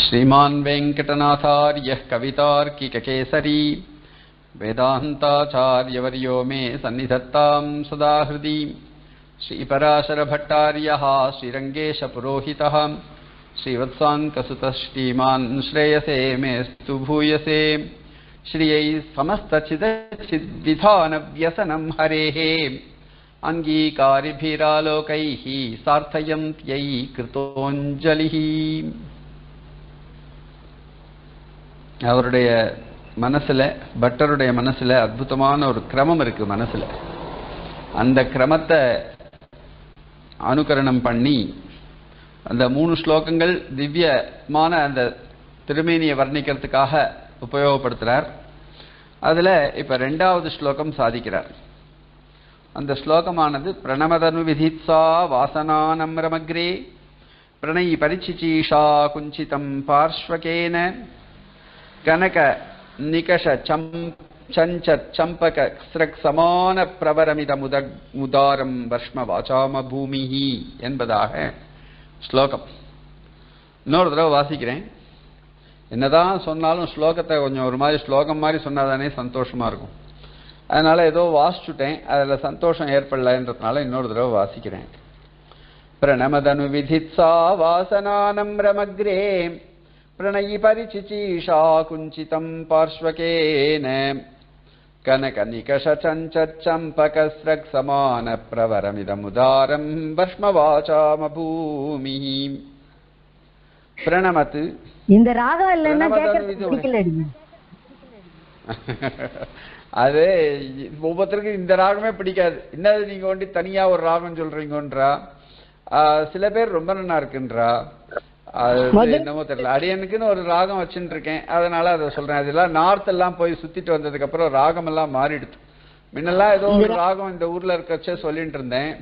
श्रीमान् वेङ्कटनाथार्यः कवितार्किककेसरी वेदान्ताचार्यवर्यो मे सन्निधत्तां सदा हृदि श्रीपराशरभट्टार्यः श्रीरङ्गेशपुरोहितः श्रीवत्साङ्कसुतः श्रीमान् श्रेयसे मेऽस्तु भूयसे श्रियै समस्तचिदचिद्विधानव्यसनं हरेः अङ्गीकारिभिरालोकैः सार्थयन्त्यै कृतोञ्जलिः அவருடைய மனசுல பட்டருடைய மனசுல அற்புதமான ஒரு கிரமம் இருக்கு மனசுல அந்த கிரமத்தை அனுகரணம் பண்ணி அந்த மூணு ஸ்லோகங்கள் திவ்யமான அந்த திருமேனியை வர்ணிக்கிறதுக்காக உபயோகப்படுத்துறார் அதுல இப்ப ரெண்டாவது ஸ்லோகம் சாதிக்கிறார் அந்த ஸ்லோகமானது பிரணமதனு விதித்சா வாசனானம்ரமக்ரே பிரணயி பரிச்சிச்சீஷா குஞ்சிதம் பார்ஷ்வகேன கனக நிகஷ சம் சஞ்ச சம்பக ஸ்ரக் சமான பிரபரமித முத முதாரம் வர்ஷ்ம வாசாம பூமிஹி என்பதாக ஸ்லோகம் இன்னொரு தடவை வாசிக்கிறேன் என்னதான் சொன்னாலும் ஸ்லோகத்தை கொஞ்சம் ஒரு மாதிரி ஸ்லோகம் மாதிரி சொன்னாதானே சந்தோஷமா இருக்கும் அதனால ஏதோ வாசிச்சுட்டேன் அதுல சந்தோஷம் ஏற்படலன்றதுனால இன்னொரு தடவை வாசிக்கிறேன் பிரணமதனு விதித்சா வாசனானம் ரமக்ரே प्रणयि परिचिचीषा कुञ्चितम् पार्श्वकेन कनकनिकषचञ्चम्पकस्रक्समानप्रवरमिदमुदारम् भस्मवाचामभूमिः प्रणमत् இந்த ராகம் இல்லைன்னா பிரணவதனு கேட்கறதுக்கு இது- பிடிக்கலடி அது ஒவ்வொருத்தருக்கும் இந்த ராகமே பிடிக்காது என்னது நீங்க ஒண்டி தனியா ஒரு ராகம் சொல்றீங்கன்றா ஆஹ் சில பேர் ரொம்ப நல்லா இருக்குன்றா அது வந்து முதல்- என்னமோ தெரியல அடியனுக்குன்னு ஒரு ராகம் வச்சுட்டு இருக்கேன் அதனால அதை சொல்றேன் அதெல்லாம் நார்த் எல்லாம் போய் சுத்திட்டு வந்ததுக்கு அப்புறம் ராகம் எல்லாம் மாறிடுது முன்னெல்லாம் ஏதோ ஒரு ராகம் இந்த ஊர்ல இருக்கச்சே சொல்லிட்டு இருந்தேன்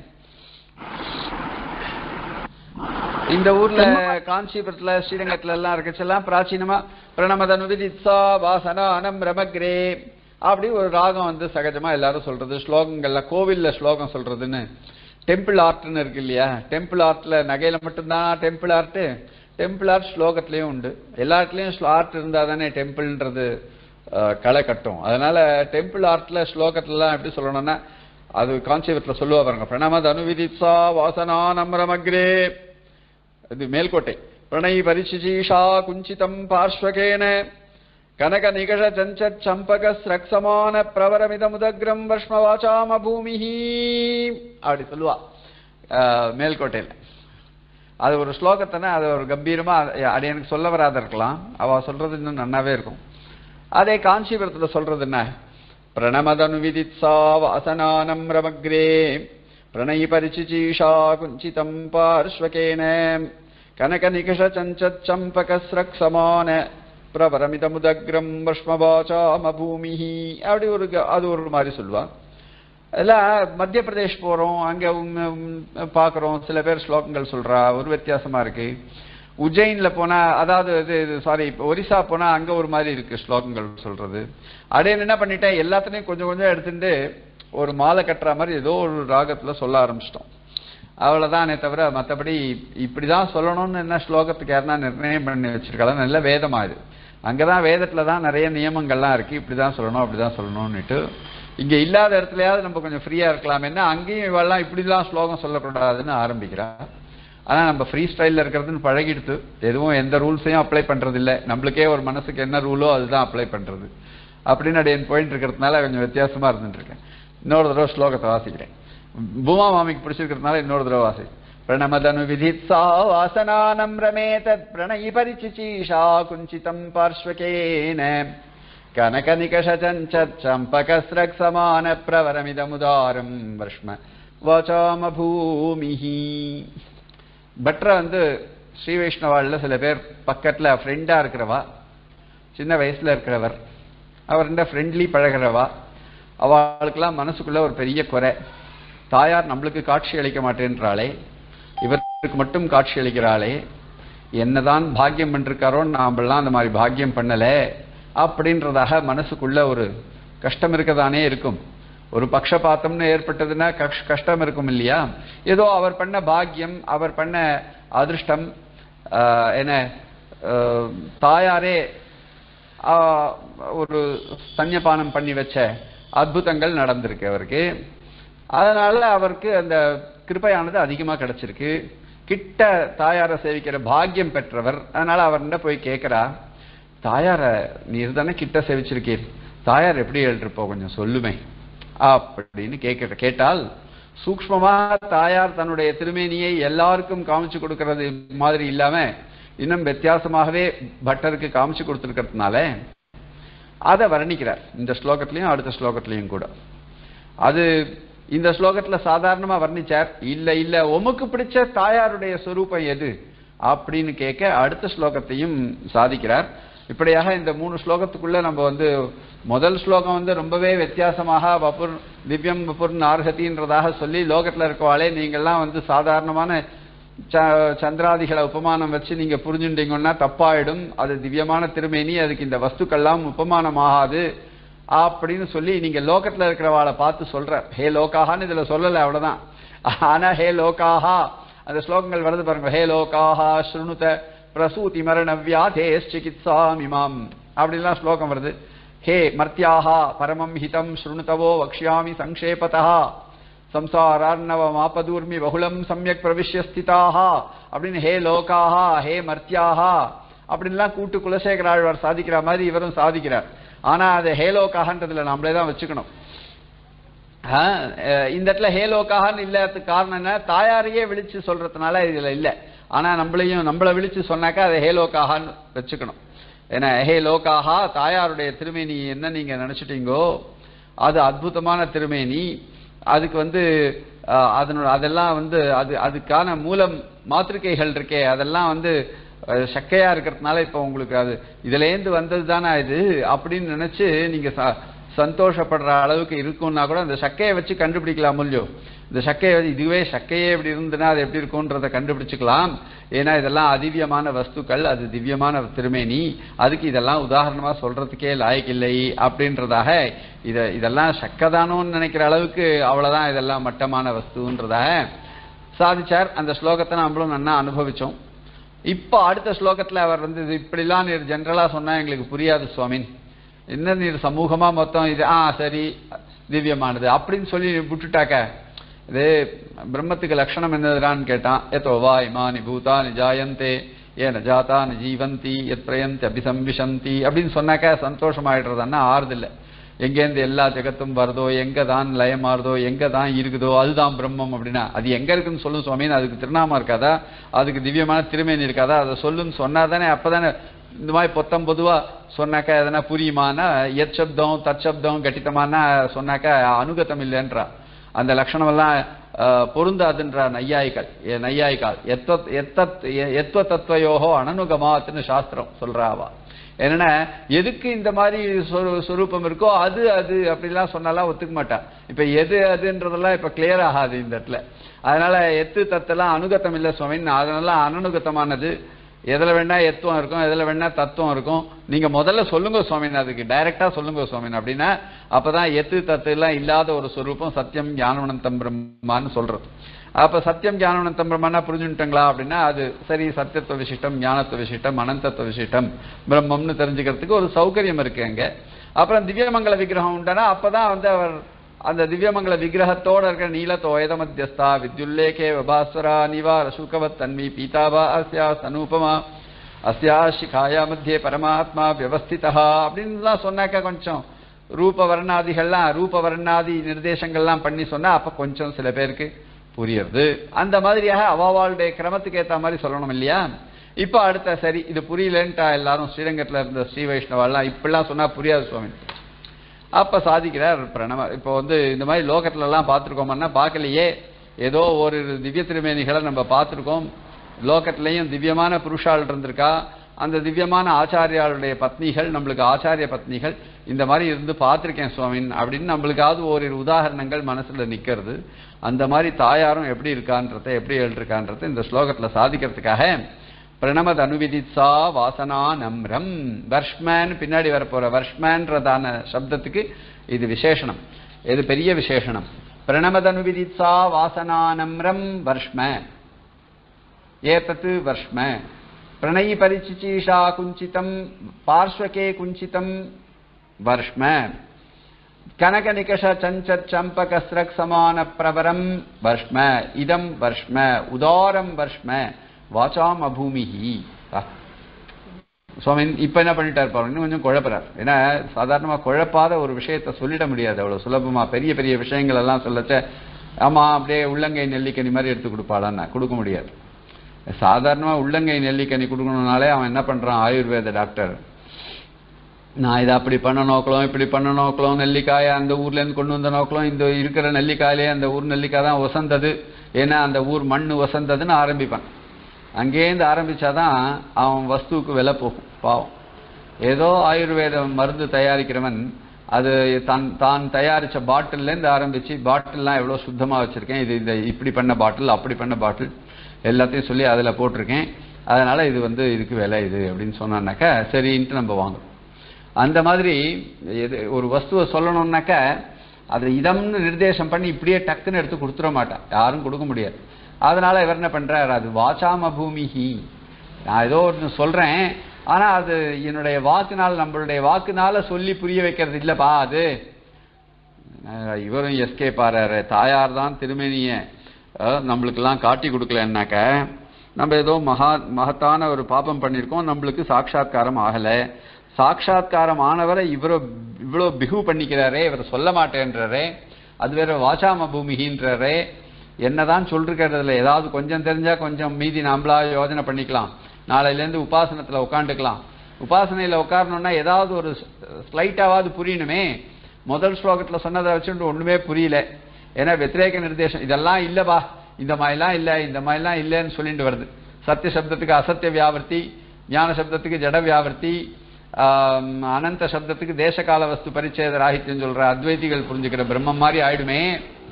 இந்த ஊர்ல காஞ்சிபுரத்துல ஸ்ரீரங்கத்துல எல்லாம் இருக்கச்செல்லாம் பிராச்சீனமா பிரணமதனு விதித்சா வாசனானம் ரமக்ரே அப்படி ஒரு ராகம் வந்து சகஜமா எல்லாரும் சொல்றது ஸ்லோகங்கள்ல கோவில்ல ஸ்லோகம் சொல்றதுன்னு டெம்பிள் ஆர்ட்னு இருக்கு இல்லையா டெம்பிள் ஆர்ட்ல நகையில மட்டும்தான் டெம்பிள் ஆர்ட் டெம்பிள் ஆர்ட் ஸ்லோகத்திலயும் உண்டு எல்லா இடத்துலயும் ஆர்ட் இருந்தா தானே டெம்பிள்ன்றது அஹ், களை கட்டும் அதனால டெம்பிள் ஆர்ட்ல ஸ்லோகத்துலலாம் எப்படி சொல்லணும்னா அது காஞ்சிபுரத்துல சொல்லுவா பாருங்க பிரணமதனு விதித்சா வாசனானம் ரமக்ரே இது மேல்கோட்டை பிரணயி பரிசிஷீஷா குஞ்சிதம் பார்ஸ்வகேன கனக நிகழ சஞ்ச சம்பக ஸ்ரக்சமான பிரவரமித முதக்ரம் வஷ்மவாச்சாம பூமிஹி அப்படி சொல்லுவா அஹ், மேல்கோட்டையில அது ஒரு ஸ்லோகத்தானே அது ஒரு கம்பீரமா அது அது எனக்கு சொல்ல வராத இருக்கலாம் அவ சொல்றது இன்னும் நன்னாவே இருக்கும் அதே காஞ்சிபுரத்துல சொல்றது என்ன பிரணமதனு விதித்சா வாசனானம் ரமக்ரே பிரணயி பரிச்சிச்சீஷா குஞ்சிதம் பார்ஸ்வகேன கனக நிகஷ சம்பக ஸ்ரக்சமான பிரபரமிதமுதக்ரம் வஷ்மவாச்சாம பூமிஹி அப்படி ஒரு க- அது ஒரு மாதிரி சொல்லுவா அதெல்லாம் மத்திய பிரதேஷ் போறோம் அங்க உம், உம், பாக்குறோம் சில பேர் ஸ்லோகங்கள் சொல்றா ஒரு வித்தியாசமா இருக்கு உஜ்ஜைன்ல போனா அதாவது இது சாரி ஒரிசா போனா அங்க ஒரு மாதிரி இருக்கு ஸ்லோகங்கள் சொல்றது அப்படியே என்ன பண்ணிட்டேன் எல்லாத்துலயும் கொஞ்சம் கொஞ்சம் எடுத்துட்டு ஒரு மாலை கட்டுற மாதிரி ஏதோ ஒரு ராகத்துல சொல்ல ஆரம்பிச்சிட்டோம் அவ்வளவுதானே தவிர மத்தபடி இப்படிதான் சொல்லணும்னு என்ன ஸ்லோகத்துக்கு யாருன்னா நிர்ணயம் பண்ணி வச்சிருக்கலாம் நல்ல வேதமா இது அங்கதான் வேதத்துல தான் நிறைய நியமங்கள்லாம் இருக்கு இப்படிதான் சொல்லணும் அப்படிதான் சொல்லணும்னுட்டு இங்க இல்லாத இடத்துலயாவது நம்ம கொஞ்சம் ஃப்ரீயா இருக்கலாமேன்னா அங்கேயும் இவெல்லாம் இப்படிலாம் ஸ்லோகம் சொல்லக்கூடாதுன்னு ஆரம்பிக்கிறா ஆனா நம்ம ஃப்ரீ ஸ்டைல்ல இருக்கிறதுன்னு பழகிடுத்து எதுவும் எந்த ரூல்ஸையும் அப்ளை பண்றது இல்ல நம்மளுக்கே ஒரு மனசுக்கு என்ன ரூலோ அதுதான் அப்ளை பண்றது அப்படின்னு அடையன் போயிட்டு இருக்கிறதுனால கொஞ்சம் வித்தியாசமா இருந்துட்டு இருக்கேன் இன்னொரு தடவை ஸ்லோகத்தை வாசிக்கிறேன் பூமா மாமிக்கு பிடிச்சிருக்கிறதுனால இன்னொரு தடவை வாசி பிரணமதனு விதித்சா வாசனானம் ரமேதத் பிரணயி பரிச்சிச்சீஷா குஞ்சிதம் பார்ஸ்வகேன கனகநிகஷச்சம்பகஸ்ரக்சமான பிரவரமிதமுதாரம் வர்ஷ்ம வாசாம பூமிஹி பட்ர வந்து ஸ்ரீ வைஷ்ணவாள்ல சில பேர் பக்கத்துல ஃப்ரெண்டா இருக்கிறவா சின்ன வயசுல இருக்கிறவர் அவர்கிட்ட ஃப்ரெண்ட்லி பழகிறவா அவளுக்கெல்லாம் மனசுக்குள்ள ஒரு பெரிய குறை தாயார் நம்மளுக்கு காட்சி அளிக்க மாட்டேன்றாளே இவருக்கு மட்டும் காட்சி அளிக்கிறாளே என்னதான் பாக்கியம் பண்ணிருக்காரோ நாமெல்லாம் அந்த மாதிரி பாக்கியம் பண்ணல அப்படின்றதாக மனசுக்குள்ள ஒரு கஷ்டம் இருக்கதானே இருக்கும் ஒரு பக்ஷபாத்தம்னு ஏற்பட்டதுன்னா கஷ்- கஷ்டம் இருக்கும் இல்லையா ஏதோ அவர் பண்ண பாக்கியம் அவர் பண்ண அதிர்ஷ்டம் ஆஹ், என்ன அஹ், தாயாரே ஆஹ், ஒரு ஸ்தன்யபானம் பண்ணி வச்ச அற்புதங்கள் நடந்திருக்கு அவருக்கு அதனால அவருக்கு அந்த கிருபையானது அதிகமா கிடைச்சிருக்கு கிட்ட தாயாரை சேவிக்கிற பாக்கியம் பெற்றவர் அதனால அவர்கிட்ட போய் கேட்கிறா தாயார நீர் தானே கிட்ட சேவிச்சிருக்கீர் தாயார் எப்படி எழுதிருப்போ கொஞ்சம் சொல்லுமே அப்படின்னு கேட்கிற கேட்டால் சூக்ஷ்மமா தாயார் தன்னுடைய திருமேனியை எல்லாருக்கும் காமிச்சு கொடுக்கறது மாதிரி இல்லாம இன்னும் வித்தியாசமாகவே பட்டருக்கு காமிச்சு கொடுத்துருக்கிறதுனால அதை வர்ணிக்கிறார் இந்த ஸ்லோகத்திலையும் அடுத்த ஸ்லோகத்திலையும் கூட அது இந்த ஸ்லோகத்துல சாதாரணமா வர்ணிச்சார் இல்ல இல்ல உமக்கு பிடிச்ச தாயாருடைய சொரூபம் எது அப்படின்னு கேட்க அடுத்த ஸ்லோகத்தையும் சாதிக்கிறார் இப்படியாக இந்த மூணு ஸ்லோகத்துக்குள்ள நம்ம வந்து முதல் ஸ்லோகம் வந்து ரொம்பவே வித்தியாசமாக வபுர் திவ்யம் வபுர் நார்கதின்றதாக சொல்லி லோகத்துல இருக்கவாளே நீங்கள்லாம் வந்து சாதாரணமான ச- சந்திராதிகளை உபமானம் வச்சு நீங்க புரிஞ்சுட்டீங்கன்னா தப்பாயிடும் அது திவ்யமான திருமேனி அதுக்கு இந்த வஸ்துக்கள்லாம் உபமானம் ஆகாது அப்படின்னு சொல்லி நீங்க லோகத்துல இருக்கிறவாளை பார்த்து சொல்ற ஹே லோகாஹான்னு இதுல சொல்லல அவ்வளவுதான் ஆனா ஹே லோகாஹா அந்த ஸ்லோகங்கள் வருது பாருங்க ஹே லோகாஹா ஸ்ருணுத பிரசூதி மரண வியாதேஸ் சிகித்சாமிமாம் அப்படிலாம் ஸ்லோகம் வருது ஹே மர்த்தியாஹா பரமம் ஹிதம் ஸ்ருணுதவோ வக்ஷ்யாமி சங்கேபதா சம்சாரார்ணவம் ஆபதூர்மி பகுலம் சமயக் பிரவிஷ்ய ஸ்திதாஹா அப்படின்னு ஹே லோகாஹா ஹே மர்த்தியாஹா அப்படின்லாம் கூட்டு குலசேகர ஆழ்வார் சாதிக்கிற மாதிரி இவரும் சாதிக்கிறார் ஆனா அது ஹேலோகாகன்றதுல நம்மளே தான் வச்சுக்கணும் ஆ, அஹ், இந்த இடத்துல ஹேலோகாகன்னு இல்லாததுக்கு காரணம் என்ன தாயாரையே விழிச்சு சொல்றதுனால இதுல இல்ல ஆனா நம்மளையும் நம்மள விழிச்சு சொன்னாக்கா அதை ஹேலோகாகான்னு வச்சுக்கணும் ஏன்னா ஹே லோகாஹா தாயாருடைய திருமேனி என்ன நீங்க நினைச்சிட்டீங்கோ அது அற்புதமான திருமேனி அதுக்கு வந்து அஹ், அதனோட அதெல்லாம் வந்து அது அதுக்கான மூலம் மாத்திருக்கைகள் இருக்கே அதெல்லாம் வந்து அஹ், சக்கையா இருக்கிறதுனால இப்ப உங்களுக்கு அது இதுலேருந்து வந்தது தானே இது அப்படின்னு நினைச்சு நீங்க ச- சந்தோஷப்படுற அளவுக்கு இருக்கும்னா கூட அந்த சக்கையை வச்சு கண்டுபிடிக்கலாம் இல்லையோ இந்த சக்கையை வச்சு இதுவே சக்கையே இப்படி இருந்துன்னா அது எப்படி இருக்கும்ன்றத கண்டுபிடிச்சுக்கலாம் ஏன்னா இதெல்லாம் அதிவ்யமான வஸ்துக்கள் அது திவ்யமான திருமேனி அதுக்கு இதெல்லாம் உதாரணமா சொல்றதுக்கே லாயக்கில்லை அப்படின்றதாக இத இதெல்லாம் சக்கதானோன்னு நினைக்கிற அளவுக்கு அவ்வளவுதான் இதெல்லாம் மட்டமான வஸ்துன்றதாக சாதிச்சார் அந்த ஸ்லோகத்தை நம்மளும் நன்னா அனுபவிச்சோம் இப்போ அடுத்த ஸ்லோகத்துல அவர் வந்து இது இப்படிலாம் நீர் ஜென்ரலா சொன்னா எங்களுக்கு புரியாது சுவாமின் என்ன நீர் சமூகமா மொத்தம் இது ஆ சரி திவ்யமானது அப்படின்னு சொல்லி விட்டுட்டாக்க இது பிரம்மத்துக்கு லட்சணம் என்னதுடான்னு கேட்டான் எத்தோ வா இமானி பூதானி ஜாயந்தே ஏன ஜாதானி ஜீவந்தி எத் பிரயந்தி அபிசம்விசந்தி அப்படின்னு சொன்னாக்க சந்தோஷமாயிடுறதுன்னா ஆறுதில்லை எங்கேருந்து எல்லா ஜெகத்தும் வருதோ எங்க தான் லயமாறுதோ எங்க தான் இருக்குதோ அதுதான் பிரம்மம் அப்படின்னா அது எங்க இருக்குன்னு சொல்லு சுவாமின்னு அதுக்கு திருநாமம் இருக்காதா அதுக்கு திவ்யமான திருமேனி இருக்காதா அதை சொல்லுன்னு சொன்னா தானே அப்பதானே இந்த மாதிரி பொத்தம் பொதுவா சொன்னாக்கா எதனா புரியுமானா எத் சப்தம் தற்சப்தம் கட்டித்தமானா சொன்னாக்கா அனுகத்தம் இல்லைன்றா அந்த லட்சணமெல்லாம் அஹ், பொருந்தாதுன்றா நையாயிகள் எ- நையாயிகால் எத்வ எத்தத் எ- எத்வ தத்துவயோகோ அனனுகமாத்துன்னு சாஸ்திரம் சொல்றா அவ என்னன்னா எதுக்கு இந்த மாதிரி சொரு- சொரூபம் இருக்கோ அது அது அப்படிலாம் சொன்னாலாம் ஒத்துக்க மாட்டா இப்ப எது அதுன்றதெல்லாம் இப்ப கிளியர் ஆகாது இந்த இடத்துல அதனால எத்து தத்தெல்லாம் அனுகத்தம் இல்லை சுவாமின்னு அதனால அனனுகத்தமானது எதுல வேணா எத்துவம் இருக்கும் எதுல வேணா தத்துவம் இருக்கும் நீங்க முதல்ல சொல்லுங்க சுவாமின் அதுக்கு டைரக்டா சொல்லுங்க சுவாமின் அப்படின்னா அப்பதான் எத்து தத்து எல்லாம் இல்லாத ஒரு சொரூபம் சத்தியம் ஞானவனந்தம் பிரம்மான்னு சொல்றது அப்ப சத்தியம் ஞானவனந்தம் பிரம்மானா புரிஞ்சுட்டங்களா அப்படின்னா அது சரி சத்தியத்துவ விசிஷ்டம் ஞானத்துவ விசிஷ்டம் அனந்தத்துவ விசிஷ்டம் பிரம்மம்னு தெரிஞ்சுக்கிறதுக்கு ஒரு சௌகரியம் இருக்கு அங்க அப்புறம் திவ்யமங்கல விக்கிரகம் உண்டானா அப்பதான் வந்து அவர் அந்த திவ்யமங்கல விக்கிரகத்தோட இருக்கிற நீலத்தோயத மத்தியஸ்தா வித்யுல்லேகே வபாஸ்வரா நிவார சுகவத் தன்வி பீதாபா அஸ்யா சனூபமா அஸ்யா சிகாயா மத்தியே பரமாத்மா வியவஸ்திதா அப்படின்னுலாம் சொன்னாக்கா கொஞ்சம் ரூப வர்ணாதிகள்லாம் ரூப வர்ணாதி நிர்தேசங்கள்லாம் பண்ணி சொன்னா அப்ப கொஞ்சம் சில பேருக்கு புரியுறது அந்த மாதிரியாக அவாவாளுடைய கிரமத்துக்கு ஏத்த மாதிரி சொல்லணும் இல்லையா இப்ப அடுத்த சரி இது புரியலன்ட்டா எல்லாரும் ஸ்ரீரங்கத்துல இருந்த ஸ்ரீ வைஷ்ணவாலாம் இப்படிலாம் சொன்னா புரியாது சுவாமி அப்ப சாதிக்கிறார் பிரணவ இப்போ வந்து இந்த மாதிரி லோகத்துல எல்லாம் பார்த்துருக்கோம்னா பார்க்கலையே ஏதோ ஒரு திவ்ய திருமேனிகளை நம்ம பார்த்துருக்கோம் லோகத்திலையும் திவ்யமான புருஷாள் இருந்திருக்கா அந்த திவ்யமான ஆச்சாரியாளுடைய பத்னிகள் நம்மளுக்கு ஆச்சாரிய பத்னிகள் இந்த மாதிரி இருந்து பார்த்திருக்கேன் சுவாமின் அப்படின்னு நம்மளுக்காவது ஓரிரு உதாரணங்கள் மனசுல நிக்கிறது அந்த மாதிரி தாயாரும் எப்படி இருக்கான்றத எப்படி எழுதிருக்கான்றத இந்த ஸ்லோகத்துல சாதிக்கிறதுக்காக பிரணமத் அனுவிதித்சா வாசனா நம்ரம் வர்ஷ்மேன் பின்னாடி வரப்போற வர்ஷ்மேன்றதான சப்தத்துக்கு இது விசேஷணம் இது பெரிய விசேஷணம் பிரணமத் அனுவிதித்சா வாசனா நம்ரம் வர்ஷ்ம ஏதத்து வர்ஷ்ம பிரணயி பரிச்சிச்சீஷா குஞ்சிதம் பார்ஸ்வகே குஞ்சிதம் வர்ஷ்ம கனக நிகஷ சஞ்சத் சம்பக ஸ்ரக் சமான பிரபரம் வர்ஷ்ம இதம் வர்ஷ்ம உதாரம் வர்ஷ்ம வாசாம் அபூமிஹி ஆ. சுவாமி இப்ப என்ன பண்ணிட்டார் பாருங்க இன்னும் கொஞ்சம் குழப்பறார் ஏன்னா சாதாரணமா குழப்பாத ஒரு விஷயத்தை சொல்லிட முடியாது அவ்வளவு சுலபமா பெரிய பெரிய விஷயங்கள் எல்லாம் சொல்லச்ச ஆமா அப்படியே உள்ளங்கை நெல்லிக்கனி மாதிரி எடுத்து கொடுப்பாளான்னா கொடுக்க முடியாது சாதாரணமா உள்ளங்கை நெல்லிக்கனி கொடுக்கணும்னாலே அவன் என்ன பண்றான் ஆயுர்வேத டாக்டர் நான் இதை அப்படி பண்ண நோக்கலாம் இப்படி பண்ண நோக்கலாம் நெல்லிக்காயை அந்த ஊர்ல இருந்து கொண்டு வந்த நோக்கலாம் இந்த இருக்கிற நெல்லிக்காயிலே அந்த ஊர் நெல்லிக்காய் தான் வசந்தது ஏன்னா அந்த ஊர் மண்ணு வசந்ததுன்னு ஆரம்பிப்பான் அங்கேருந்து ஆரம்பிச்சாதான் அவன் வஸ்துவுக்கு விலை போகும் பாவம் ஏதோ ஆயுர்வேத மருந்து தயாரிக்கிறவன் அது தான் தான் தயாரிச்ச பாட்டில்ல இருந்து ஆரம்பிச்சு பாட்டில்லாம் எவ்வளவு சுத்தமா வச்சிருக்கேன் இது இந்த இப்படி பண்ண பாட்டில் அப்படி பண்ண பாட்டில் எல்லாத்தையும் சொல்லி அதுல போட்டிருக்கேன் அதனால இது வந்து இதுக்கு விலை இது அப்படின்னு சொன்னான்னாக்கா சரின்ட்டு நம்ம வாங்குறோம் அந்த மாதிரி எது ஒரு வஸ்துவை சொல்லணும்னாக்க அதை இதம்னு நிர்தேசம் பண்ணி இப்படியே டக்குன்னு எடுத்து கொடுத்துட மாட்டான் யாரும் கொடுக்க முடியாது அதனால இவர் என்ன பண்றார் அது வாசாம பூமிஹி நான் ஏதோ ஒன்று சொல்றேன் ஆனா அது என்னுடைய வாக்குனால் நம்மளுடைய வாக்குனால சொல்லி புரிய வைக்கிறது இல்லப்பா அது அஹ் இவரும் எஸ்கேப் ஆறாரு தாயார் தான் திருமேனிய அஹ், நம்மளுக்கெல்லாம் காட்டி கொடுக்கலன்னாக்க நம்ம ஏதோ மகா மகத்தான ஒரு பாபம் பண்ணியிருக்கோம் நம்மளுக்கு சாட்சாத்காரம் ஆகல சாட்சாத்காரம் ஆனவரை இவரோ இவ்வளோ பிகு பண்ணிக்கிறாரே இவர் சொல்ல மாட்டேன்றாரே அது வேற வாசாம பூமிகின்றாரே என்னதான் சொல்லிருக்கிறதுல ஏதாவது கொஞ்சம் தெரிஞ்சா கொஞ்சம் மீதி நாமளா யோஜனை பண்ணிக்கலாம் நாளையிலேருந்து உபாசனத்துல உட்காந்துக்கலாம் உபாசனையில உட்காரணும்னா ஏதாவது ஒரு ஸ்லைட்டாவது புரியணுமே முதல் ஸ்லோகத்துல சொன்னதை வச்சுட்டு ஒண்ணுமே புரியல ஏன்னா வெத்திரேக நிர்தேசம் இதெல்லாம் இல்லப்பா இந்த மாதிரிலாம் இல்ல இந்த மாதிரிலாம் இல்லைன்னு சொல்லிட்டு வருது சத்திய சப்தத்துக்கு அசத்திய வியாவர்த்தி ஞான சப்தத்துக்கு ஜட வியாவர்த்தி ஆம், அனந்த சப்தத்துக்கு தேசகால வஸ்து பரிச்சேத ராகித்யம் சொல்ற அத்வைதிகள் புரிஞ்சுக்கிற பிரம்மம் மாதிரி ஆயிடுமே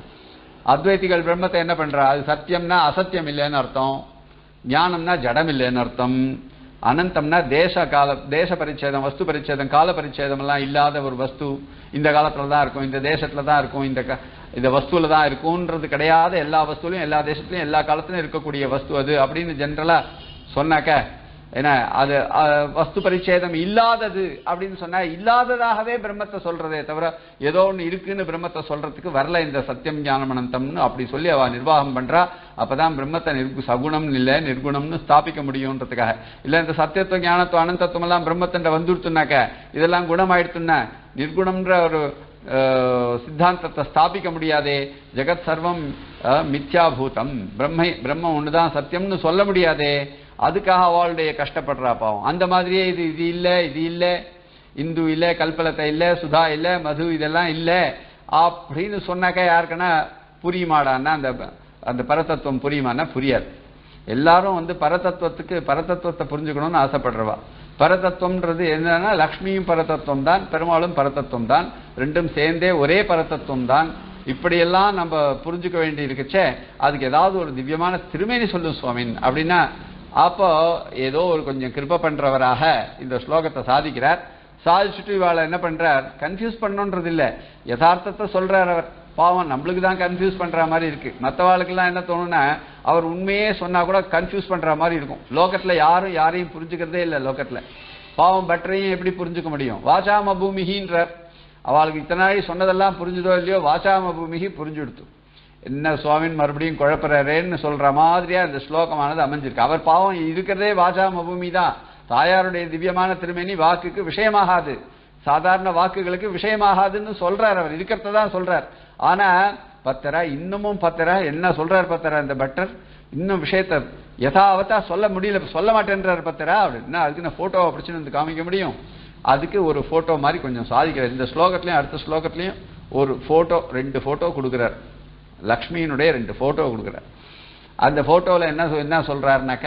அத்வைதிகள் பிரம்மத்தை என்ன பண்றா அது சத்தியம்னா அசத்தியம் இல்லைன்னு அர்த்தம் ஞானம்னா ஜடம் இல்லைன்னு அர்த்தம் அனந்தம்னா தேச கால தேச பரிச்சேதம் வஸ்து பரிச்சேதம் கால பரிச்சேதம் எல்லாம் இல்லாத ஒரு வஸ்து இந்த காலத்துல தான் இருக்கும் இந்த தேசத்துல தான் இருக்கும் இந்த க- இந்த வஸ்துல தான் இருக்கும்ன்றது கிடையாது எல்லா வஸ்துலையும் எல்லா தேசத்துலயும் எல்லா காலத்திலும் இருக்கக்கூடிய வஸ்து அது அப்படின்னு ஜென்ரலா சொன்னாக்க ஏன்னா அது அஹ், வஸ்து பரிச்சேதம் இல்லாதது அப்படின்னு சொன்னா இல்லாததாகவே பிரம்மத்தை சொல்றதே தவிர ஏதோ ஒண்ணு இருக்குன்னு பிரம்மத்தை சொல்றதுக்கு வரல இந்த சத்தியம் ஞானம் அனந்தம்னு அப்படி சொல்லி அவ நிர்வாகம் பண்றா அப்பதான் பிரம்மத்தை நிர்கு சகுணம் இல்ல நிர்குணம்னு ஸ்தாபிக்க முடியும்ன்றதுக்காக இல்ல இந்த சத்தியத்துவ ஞானத்துவ அனந்தத்துவம் எல்லாம் பிரம்மத்தண்ட வந்துடுத்துனாக்க இதெல்லாம் குணமாயிடுத்துன்னா நிர்குணம்ன்ற ஒரு அஹ், சித்தாந்தத்தை ஸ்தாபிக்க முடியாதே ஜெகத் சர்வம் அஹ், மித்யாபூதம் பிரம்மை பிரம்மம் ஒண்ணுதான் சத்தியம்னு சொல்ல முடியாதே அதுக்காக அவளுடைய கஷ்டப்படுறா பாவம் அந்த மாதிரியே இது இது இல்ல இது இல்ல இந்து இல்ல கல்பலத்தை இல்ல சுதா இல்ல மது இதெல்லாம் இல்ல அப்படின்னு சொன்னாக்கா யாருக்குன்னா புரியுமாடான்னா அந்த அந்த பரதத்துவம் புரியுமான்னா புரியாது எல்லாரும் வந்து பரதத்துவத்துக்கு பரதத்துவத்தை புரிஞ்சுக்கணும்னு ஆசைப்படுறவா பரதத்துவம்ன்றது என்னன்னா லக்ஷ்மியும் பரதத்துவம் தான் பெருமாளும் பரதத்துவம் தான் ரெண்டும் சேர்ந்தே ஒரே பரதத்துவம் தான் இப்படியெல்லாம் நம்ம புரிஞ்சுக்க வேண்டி இருக்குச்சே அதுக்கு ஏதாவது ஒரு திவ்யமான திருமேனி சொல்லும் சுவாமின் அப்படின்னா அப்போ ஏதோ ஒரு கொஞ்சம் கிருப பண்றவராக இந்த ஸ்லோகத்தை சாதிக்கிறார் சாதிச்சுட்டு இவாளை என்ன பண்றார் கன்ஃபியூஸ் பண்ணணுன்றது இல்ல யதார்த்தத்தை சொல்றார் அவர் பாவம் நம்மளுக்கு தான் கன்ஃபியூஸ் பண்ற மாதிரி இருக்கு மற்றவாளுக்கெல்லாம் என்ன தோணும்னா அவர் உண்மையே சொன்னா கூட கன்ஃபியூஸ் பண்ற மாதிரி இருக்கும் லோகத்துல யாரும் யாரையும் புரிஞ்சுக்கிறதே இல்லை லோகத்துல பாவம் பட்டரையும் எப்படி புரிஞ்சுக்க முடியும் வாசாம பூமிகின்றார் அவளுக்கு இத்தனை நாளை சொன்னதெல்லாம் புரிஞ்சுதோ இல்லையோ வாசாம பூமிகி புரிஞ்சுடுத்து என்ன சுவாமின் மறுபடியும் குழப்பறேன்னு சொல்ற மாதிரியா இந்த ஸ்லோகமானது அமைஞ்சிருக்கு அவர் பாவம் இருக்கிறதே வாசாம பூமி தான் தாயாருடைய திவ்யமான திருமேனி வாக்குக்கு விஷயமாகாது சாதாரண வாக்குகளுக்கு விஷயமாகாதுன்னு சொல்றார் அவர் இருக்கிறத தான் சொல்றார் ஆனா பத்தரா இன்னமும் பத்தரா என்ன சொல்றார் பத்தரா இந்த பட்டர் இன்னும் விஷயத்தை யதாவத்தா சொல்ல முடியல சொல்ல மாட்டேன்றார் பத்தரா அப்படின்னா அதுக்கு நான் போட்டோவை பிரச்சனை வந்து காமிக்க முடியும் அதுக்கு ஒரு போட்டோ மாதிரி கொஞ்சம் சாதிக்கிறார் இந்த ஸ்லோகத்திலையும் அடுத்த ஸ்லோகத்திலையும் ஒரு போட்டோ ரெண்டு போட்டோ கொடுக்குறார் லக்ஷ்மியினுடைய ரெண்டு போட்டோ கொடுக்குறார் அந்த போட்டோல என்ன சொ- என்ன சொல்றாருனாக்க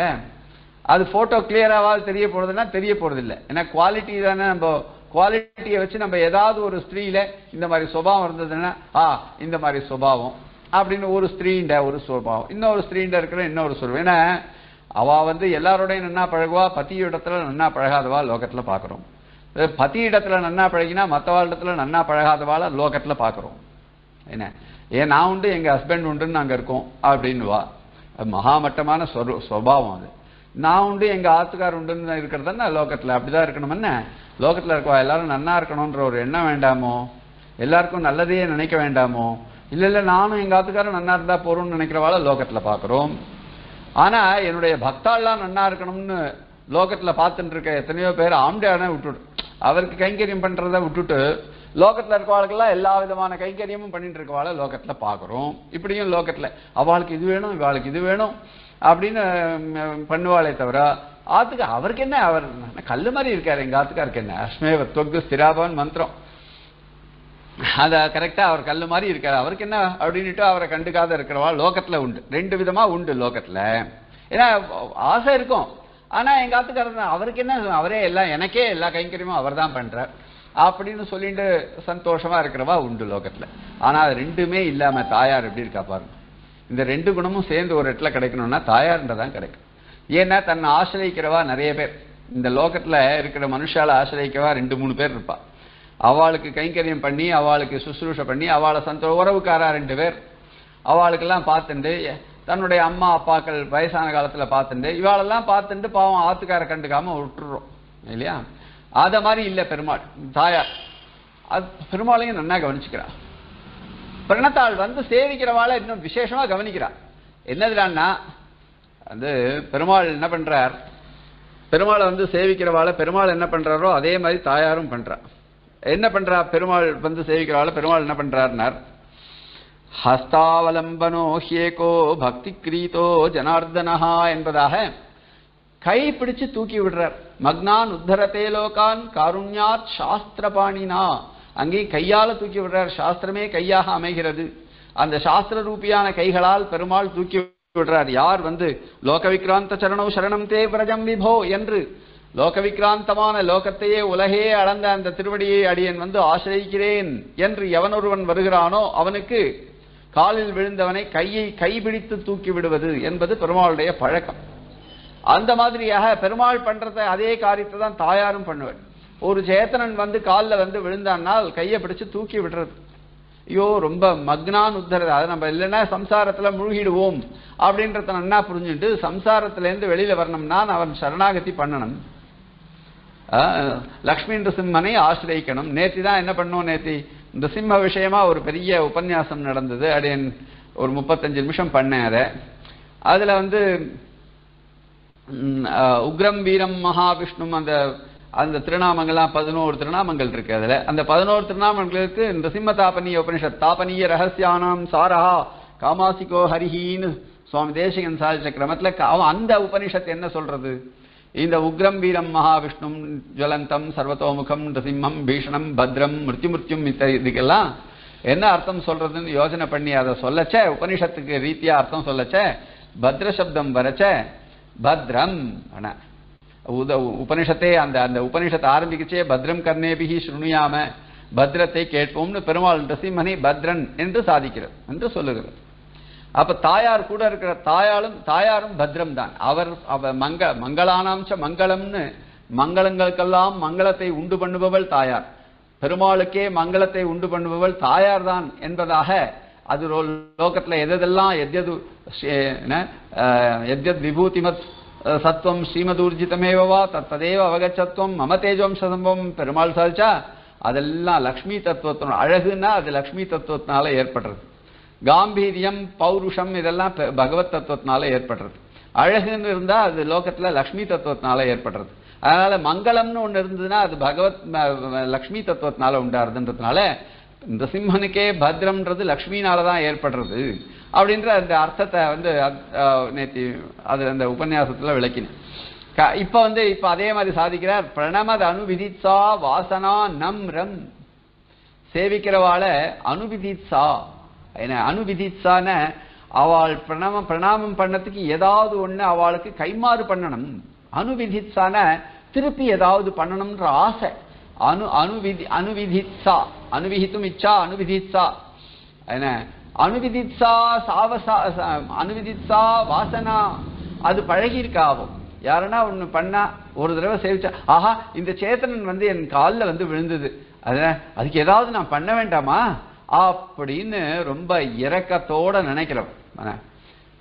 அது போட்டோ கிளியராவாது தெரிய போறதுன்னா தெரிய போறது இல்ல ஏன்னா குவாலிட்டி தானே நம்ம குவாலிட்டியை வச்சு நம்ம ஏதாவது ஒரு ஸ்திரீல இந்த மாதிரி சுபாவம் இருந்ததுன்னா ஆ இந்த மாதிரி சுபாவம் அப்படின்னு ஒரு ஸ்திரீண்ட ஒரு சுபாவம் இன்னொரு ஸ்திரீண்ட இருக்கிற இன்னொரு சுபாவம் ஏன்னா அவ வந்து எல்லாரோடையும் நன்னா பழகுவா பத்தி இடத்துல நன்னா பழகாதவா லோகத்துல பாக்குறோம் பத்தி இடத்துல நன்னா பழகினா மத்தவா இடத்துல நன்னா பழகாதவாள லோகத்துல பாக்குறோம் என்ன ஏன் நான் உண்டு எங்க ஹஸ்பண்ட் உண்டுன்னு நாங்க இருக்கோம் அப்படின்னுவா அது மகாமட்டமான சொரு- சுபாவம் அது நான் உண்டு எங்க ஆத்துக்கார் உண்டுன்னு இருக்கிறது தானே லோகத்துல அப்படிதான் இருக்கணும் என்ன லோகத்துல இருக்கவா எல்லாரும் நன்னா இருக்கணும்ன்ற ஒரு எண்ணம் வேண்டாமோ எல்லாருக்கும் நல்லதையே நினைக்க வேண்டாமோ இல்ல இல்ல நானும் எங்க ஆத்துக்காரும் நன்னா இருந்தா போறோம்னு நினைக்கிறவாள லோகத்துல பாக்குறோம் ஆனா என்னுடைய பக்தாள்லாம் நன்னா இருக்கணும்னு லோகத்துல பார்த்துட்டு இருக்க எத்தனையோ பேர் ஆம்டையான விட்டுட்டு அவருக்கு கைங்கரியம் பண்றதை விட்டுட்டு லோகத்துல இருக்கவாளுக்கெல்லாம் எல்லா விதமான கைங்கரியமும் பண்ணிட்டு இருக்கவாள லோகத்துல பாக்குறோம் இப்படியும் லோகத்துல அவளுக்கு இது வேணும் இவாளுக்கு இது வேணும் அப்படின்னு ம், பண்ணுவாளே தவிர ஆத்துக்கு அவருக்கு என்ன அவர் கல்லு மாதிரி இருக்காரு எங்க ஆத்துக்காருக்கு என்ன அஸ்மேவ தொக்கு ஸ்திராபவன் மந்திரம் அத கரெக்டா அவர் கல்லு மாதிரி இருக்காரு அவருக்கு என்ன அப்படின்னுட்டு அவரை கண்டுக்காத இருக்கிறவா லோகத்துல உண்டு ரெண்டு விதமா உண்டு லோகத்துல ஏன்னா ஆசை இருக்கும் ஆனா எங்க ஆத்துக்காரர் தான், அவருக்கு என்ன அவரே எல்லாம் எனக்கே எல்லா கைங்கரியமும் அவர் தான் பண்றார் அப்படின்னு சொல்லிட்டு சந்தோஷமா இருக்கிறவா உண்டு லோகத்துல ஆனா அது ரெண்டுமே இல்லாம தாயார் எப்படி இருக்கா பாருங்க இந்த ரெண்டு குணமும் சேர்ந்து ஒரு இடத்துல கிடைக்கணும்னா தாயார்ன்றதான் கிடைக்கும் ஏன்னா தன்னை ஆசிரியக்கிறவா நிறைய பேர் இந்த லோகத்துல இருக்கிற மனுஷால ஆசிரியக்கவா ரெண்டு மூணு பேர் இருப்பா அவளுக்கு கைங்கரியம் பண்ணி அவளுக்கு சுசுரூஷை பண்ணி அவளை சந்தோ உறவுக்காரா ரெண்டு பேர் அவளுக்கெல்லாம் பார்த்துண்டு தன்னுடைய அம்மா அப்பாக்கள் வயசான காலத்துல பார்த்துண்டு இவாளெல்லாம் பார்த்துட்டு பாவம் ஆத்துக்கார கண்டுக்காம விட்டுறோம் இல்லையா அத மாதிரி இல்ல பெருமாள் தாயார் அது பெருமாளையும் நன்னா கவனிச்சுக்கிறா பிரணத்தாள் வந்து சேவிக்கிறவாளை இன்னும் விசேஷமா கவனிக்கிறா என்னதுடான்னா வந்து பெருமாள் என்ன பண்றார் பெருமாளை வந்து சேவிக்கிறவாளை பெருமாள் என்ன பண்றாரோ அதே மாதிரி தாயாரும் பண்றா என்ன பண்றா பெருமாள் வந்து சேவிக்கிறவாளை பெருமாள் என்ன பண்றாருனார் ஹஸ்தாவலம்பனோ ஹியேகோ பக்தி கிரீதோ ஜனார்தனஹா என்பதாக கை பிடிச்சு தூக்கி விடுறார் மக்னான் உத்தரத்தே லோகான் காருண்யாத் சாஸ்திரபாணினா அங்கே கையால தூக்கி விடுறார் சாஸ்திரமே கையாக அமைகிறது அந்த சாஸ்திர ரூபியான கைகளால் பெருமாள் தூக்கி விடுறார் யார் வந்து லோகவிக்ராந்த சரணோ சரணம் தே பிரஜம் விபோ என்று லோகவிக்ராந்தமான லோகத்தையே உலகே அளந்த அந்த திருவடியை அடியேன் வந்து ஆசிரியிக்கிறேன் என்று எவனொருவன் வருகிறானோ அவனுக்கு காலில் விழுந்தவனை கையை கைபிடித்து தூக்கி விடுவது என்பது பெருமாளுடைய பழக்கம் அந்த மாதிரியாக பெருமாள் பண்றத அதே காரியத்தை தான் தாயாரும் பண்ணுவார் ஒரு சேத்தனன் வந்து காலில் வந்து விழுந்தான்னால் கையை பிடிச்சு தூக்கி விடுறது ஐயோ ரொம்ப மக்னான் உத்தரது அதை நம்ம இல்லைன்னா சம்சாரத்துல முழுகிடுவோம் அப்படின்றத நன்னா புரிஞ்சுட்டு சம்சாரத்துல இருந்து வெளியில வரணும்னா அவன் சரணாகதி பண்ணணும் ஆஹ், லக்ஷ்மி நிருசிம்மனை ஆசிரியக்கணும் நேத்தி தான் என்ன பண்ணோம் நேத்தி நிருசிம்ம விஷயமா ஒரு பெரிய உபன்யாசம் நடந்தது அடையன் ஒரு முப்பத்தஞ்சு நிமிஷம் பண்ணேன் அதை அதுல வந்து ம், அஹ், உக்ரம் வீரம் மகாவிஷ்ணும் அந்த அந்த திருநாமங்கள்லாம் பதினோரு திருநாமங்கள் இருக்கு அதுல அந்த பதினோரு திருநாமங்களுக்கு இந்த சிம்ம தாபனிய உபனிஷத் தாபனிய ரகசியானாம் சாரஹா காமாசிகோ ஹரிஹின்னு சுவாமி தேசிகன் சாதிச்ச கிரமத்துல க- அவன் அந்த உபனிஷத் என்ன சொல்றது இந்த உக்ரம் வீரம் மகாவிஷ்ணும் ஜுவலந்தம் சர்வதோமுகம் நரசிம்மம் பீஷணம் பத்ரம் மிருத்யுமிருத்யும் இத்த- இதுக்கெல்லாம் என்ன அர்த்தம் சொல்றதுன்னு யோசனை பண்ணி அதை சொல்லச்ச உபனிஷத்துக்கு ரீதியா அர்த்தம் சொல்லச்ச பத்ர சப்தம் வரச்ச பத்ரம் ஆனா உத உபனிஷத்தே அந்த அந்த உபனிஷத்தை ஆரம்பிக்கச்சே பத்ரம் கர்ணேபிகி ஸ்ருணுயாம பத்ரத்தை கேட்போம்னு பெருமாள் நரசிம்மனை பத்ரன் என்று சாதிக்கிறது என்று சொல்லுகிறது அப்ப தாயார் கூட இருக்கிற தாயாரும் தாயாரும் பத்ரம் தான் அவர் அவ மங்க மங்களானாம்ச மங்களம்னு மங்களங்களுக்கெல்லாம் மங்களத்தை உண்டு பண்ணுபவள் தாயார் பெருமாளுக்கே மங்களத்தை உண்டு பண்ணுபவள் தாயார் தான் என்பதாக அது ஒரு லோகத்துல எதெல்லாம் எத்யது ஸ்ரீ- என்ன, அஹ், எத்யத் விபூதிமத் அஹ், சத்வம் ஸ்ரீமதூர்ஜிதமேவா தத்ததேவ அவகச்சத்துவம் மம தேஜோம்ச சம்பவம் பெருமாள் சாதிச்சா அதெல்லாம் லக்ஷ்மி தத்துவத்தினோட அழகுன்னா அது லக்ஷ்மி தத்துவத்தினால ஏற்படுறது காம்பீரியம் பௌருஷம் இதெல்லாம் பெ- பகவத் தத்துவத்தினால ஏற்படுறது அழகுன்னு இருந்தா அது லோகத்துல லக்ஷ்மி தத்துவத்தினால ஏற்படுறது அதனால மங்களம்னு ஒண்ணு இருந்ததுன்னா அது பகவத் ம- ம- லக்ஷ்மி தத்துவத்தினால உண்டாருதுன்றதுனால இந்த சிம்மனுக்கே பத்ரம்ன்றது லக்ஷ்மினால தான் ஏற்படுறது அப்படின்ற அந்த அர்த்தத்தை வந்து அத்- அஹ் நேத்தி அது அந்த உபன்யாசத்துல விளக்கினேன் க- இப்ப வந்து இப்ப அதே மாதிரி சாதிக்கிறார் பிரணமத் அனுவிதித்சா வாசனா நம் ரம் சேவிக்கிறவாள அனுவிதித்சா என்ன அனுவிதித்சான அவள் பிரணாமம் பிரணாமம் பண்ணதுக்கு ஏதாவது ஒண்ணு அவளுக்கு கைமாறு பண்ணணும் அனுவிதித்சான திருப்பி ஏதாவது பண்ணணும்ன்ற ஆசை அனு அனுவிதி அனுவிதித்சா அனுவிதித்தும் இச்சா அனுவிதித்சா என்ன அனுவிதித்சா சாவசா ச- அனுவிதித்சா வாசனா அது பழகி இருக்காவும் யாருன்னா ஒண்ணு பண்ணா ஒரு தடவை சேவிச்சா ஆஹா இந்த சேத்தனன் வந்து என் கால்ல வந்து விழுந்தது அத அதுக்கு ஏதாவது நான் பண்ண வேண்டாமா அப்படின்னு ரொம்ப இரக்கத்தோட நினைக்கிறவன் ஆனா,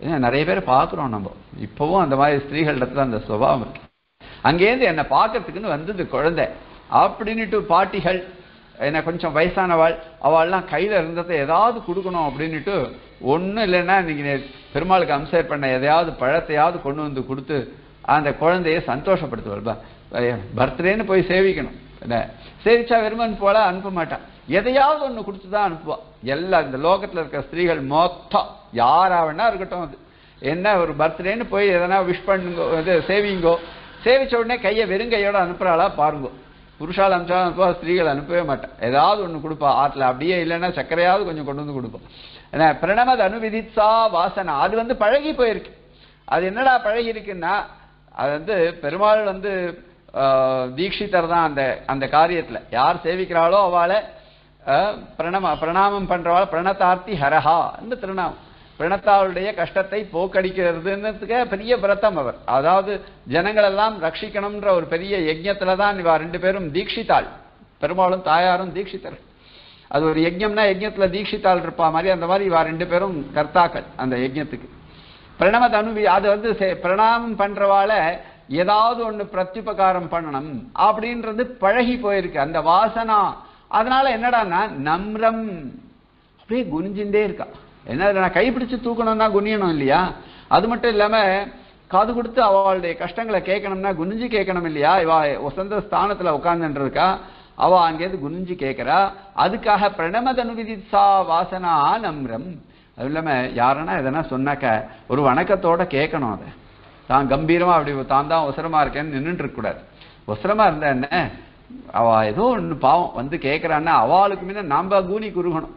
ஏன் நிறைய பேர் பார்க்குறோம் நம்ம இப்போவும் அந்த மாதிரி ஸ்திரீகளிடத்துல அந்த சுபாவம் இருக்கு அங்கேருந்து என்னை பார்க்கறதுக்குன்னு வந்தது குழந்தை அப்படின்னுட்டு பாட்டிகள் என்ன கொஞ்சம் வயசானவாள் அவள்லாம் கையில் இருந்ததை ஏதாவது கொடுக்கணும் அப்படின்னுட்டு ஒன்றும் இல்லைன்னா இன்னைக்கு நே- பெருமாளுக்கு அம்சர் பண்ண எதையாவது பழத்தையாவது கொண்டு வந்து கொடுத்து அந்த குழந்தைய சந்தோஷப்படுத்துவாள் பர்த்டேன்னு போய் சேவிக்கணும் என்ன சேவிச்சா வெறுமன் போல அனுப்ப மாட்டான் எதையாவது ஒன்று கொடுத்து தான் அனுப்புவா எல்லா இந்த லோகத்தில் இருக்கிற ஸ்திரீகள் மொத்தம் யாரா வேணா இருக்கட்டும் அது என்ன ஒரு பர்த்டேன்னு போய் எதனா விஷ் பண்ணுங்கோ இது சேவிங்கோ சேவிச்ச உடனே கையை வெறுங்கையோட அனுப்புறாளா பாருங்கோ புருஷால் அனுப்பிச்சாலும் அனுப்புவா ஸ்திரீகள் அனுப்பவே மாட்டான் ஏதாவது ஒன்று கொடுப்பா ஆற்றுல அப்படியே இல்லைன்னா சர்க்கரையாவது கொஞ்சம் கொண்டு வந்து கொடுப்போம் ஏன்னா பிரணமது அனுவிதிச்சா வாசனை அது வந்து பழகி போயிருக்கு அது என்னடா பழகி இருக்குன்னா அது வந்து பெருமாள் வந்து ஆஹ், தீட்சிதர் தான் அந்த அந்த காரியத்துல யார் சேவிக்கிறாளோ அவளை ஆஹ், பிரணம பிரணாமம் பண்றவாள் பிரணதார்த்தி ஹரஹா இந்த திருநாமம் பிரணத்தாளுடைய கஷ்டத்தை போக்கடிக்கிறதுன்றதுக்கு பெரிய விரதம் அவர் அதாவது ஜனங்களெல்லாம் ரட்சிக்கணும்ன்ற ஒரு பெரிய யஜ்ஞத்துல தான் இவா ரெண்டு பேரும் தீட்சித்தாள் பெருமாளும் தாயாரும் தீட்சித்தர் அது ஒரு யஜ்ஞம்னா யஜ்ஞத்துல தீட்சித்தாள் இருப்பா மாதிரி அந்த மாதிரி இவா ரெண்டு பேரும் கர்த்தாக்கள் அந்த யஜ்ஞத்துக்கு பிரணம தனுவி அது வந்து செ- பிரணாமம் பண்றவால ஏதாவது ஒண்ணு பிரத்யுபகாரம் பண்ணணும் அப்படின்றது பழகி போயிருக்கு அந்த வாசனா அதனால என்னடான்னா நம்ரம் அப்படியே குனிஞ்சுட்டே இருக்கா என்ன நான் கைப்பிடிச்சு தூக்கணும்னா குனியணும் இல்லையா அது மட்டும் இல்லாம காது கொடுத்து அவளுடைய கஷ்டங்களை கேட்கணும்னா குனிஞ்சு கேட்கணும் இல்லையா இவ வசந்த ஸ்தானத்துல உட்கார்ந்துருக்கா அவ அங்கேருந்து குனிஞ்சு கேட்கறா அதுக்காக பிரணமதனு விதிசா வாசனா நம்ரம் அது இல்லாம யாருன்னா எதனா சொன்னாக்க ஒரு வணக்கத்தோட கேட்கணும் அதை தான் கம்பீரமா அப்படி தான் தான் அவசரமா இருக்கேன்னு நின்றுட்டு இருக்க கூடாது அவசரமா இருந்தா என்ன அவ ஏதோ ஒண்ணு பாவம் வந்து கேட்கறான்னா அவளுக்கு முன்ன நாம கூனி குறுகணும்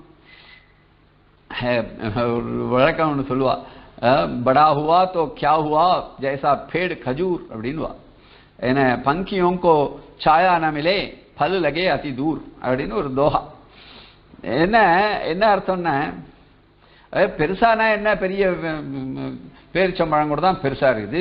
ஒரு வழக்கம் ஒன்று சொல்லுவா அஹ், படா ஹுவா தோ கியா ஹுவா ஜெய்சா பேடு खजूर அப்படின்னுவா என்ன பங்கியோம் கோ சாயா ந மிலே பல் லகே அதி தூர் அப்படின்னு ஒரு தோஹா என்ன என்ன அர்த்தம்னா அஹ், பெருசானா என்ன பெரிய ம், பேரிச்சம்பழம் கூட தான் பெருசா இருக்குது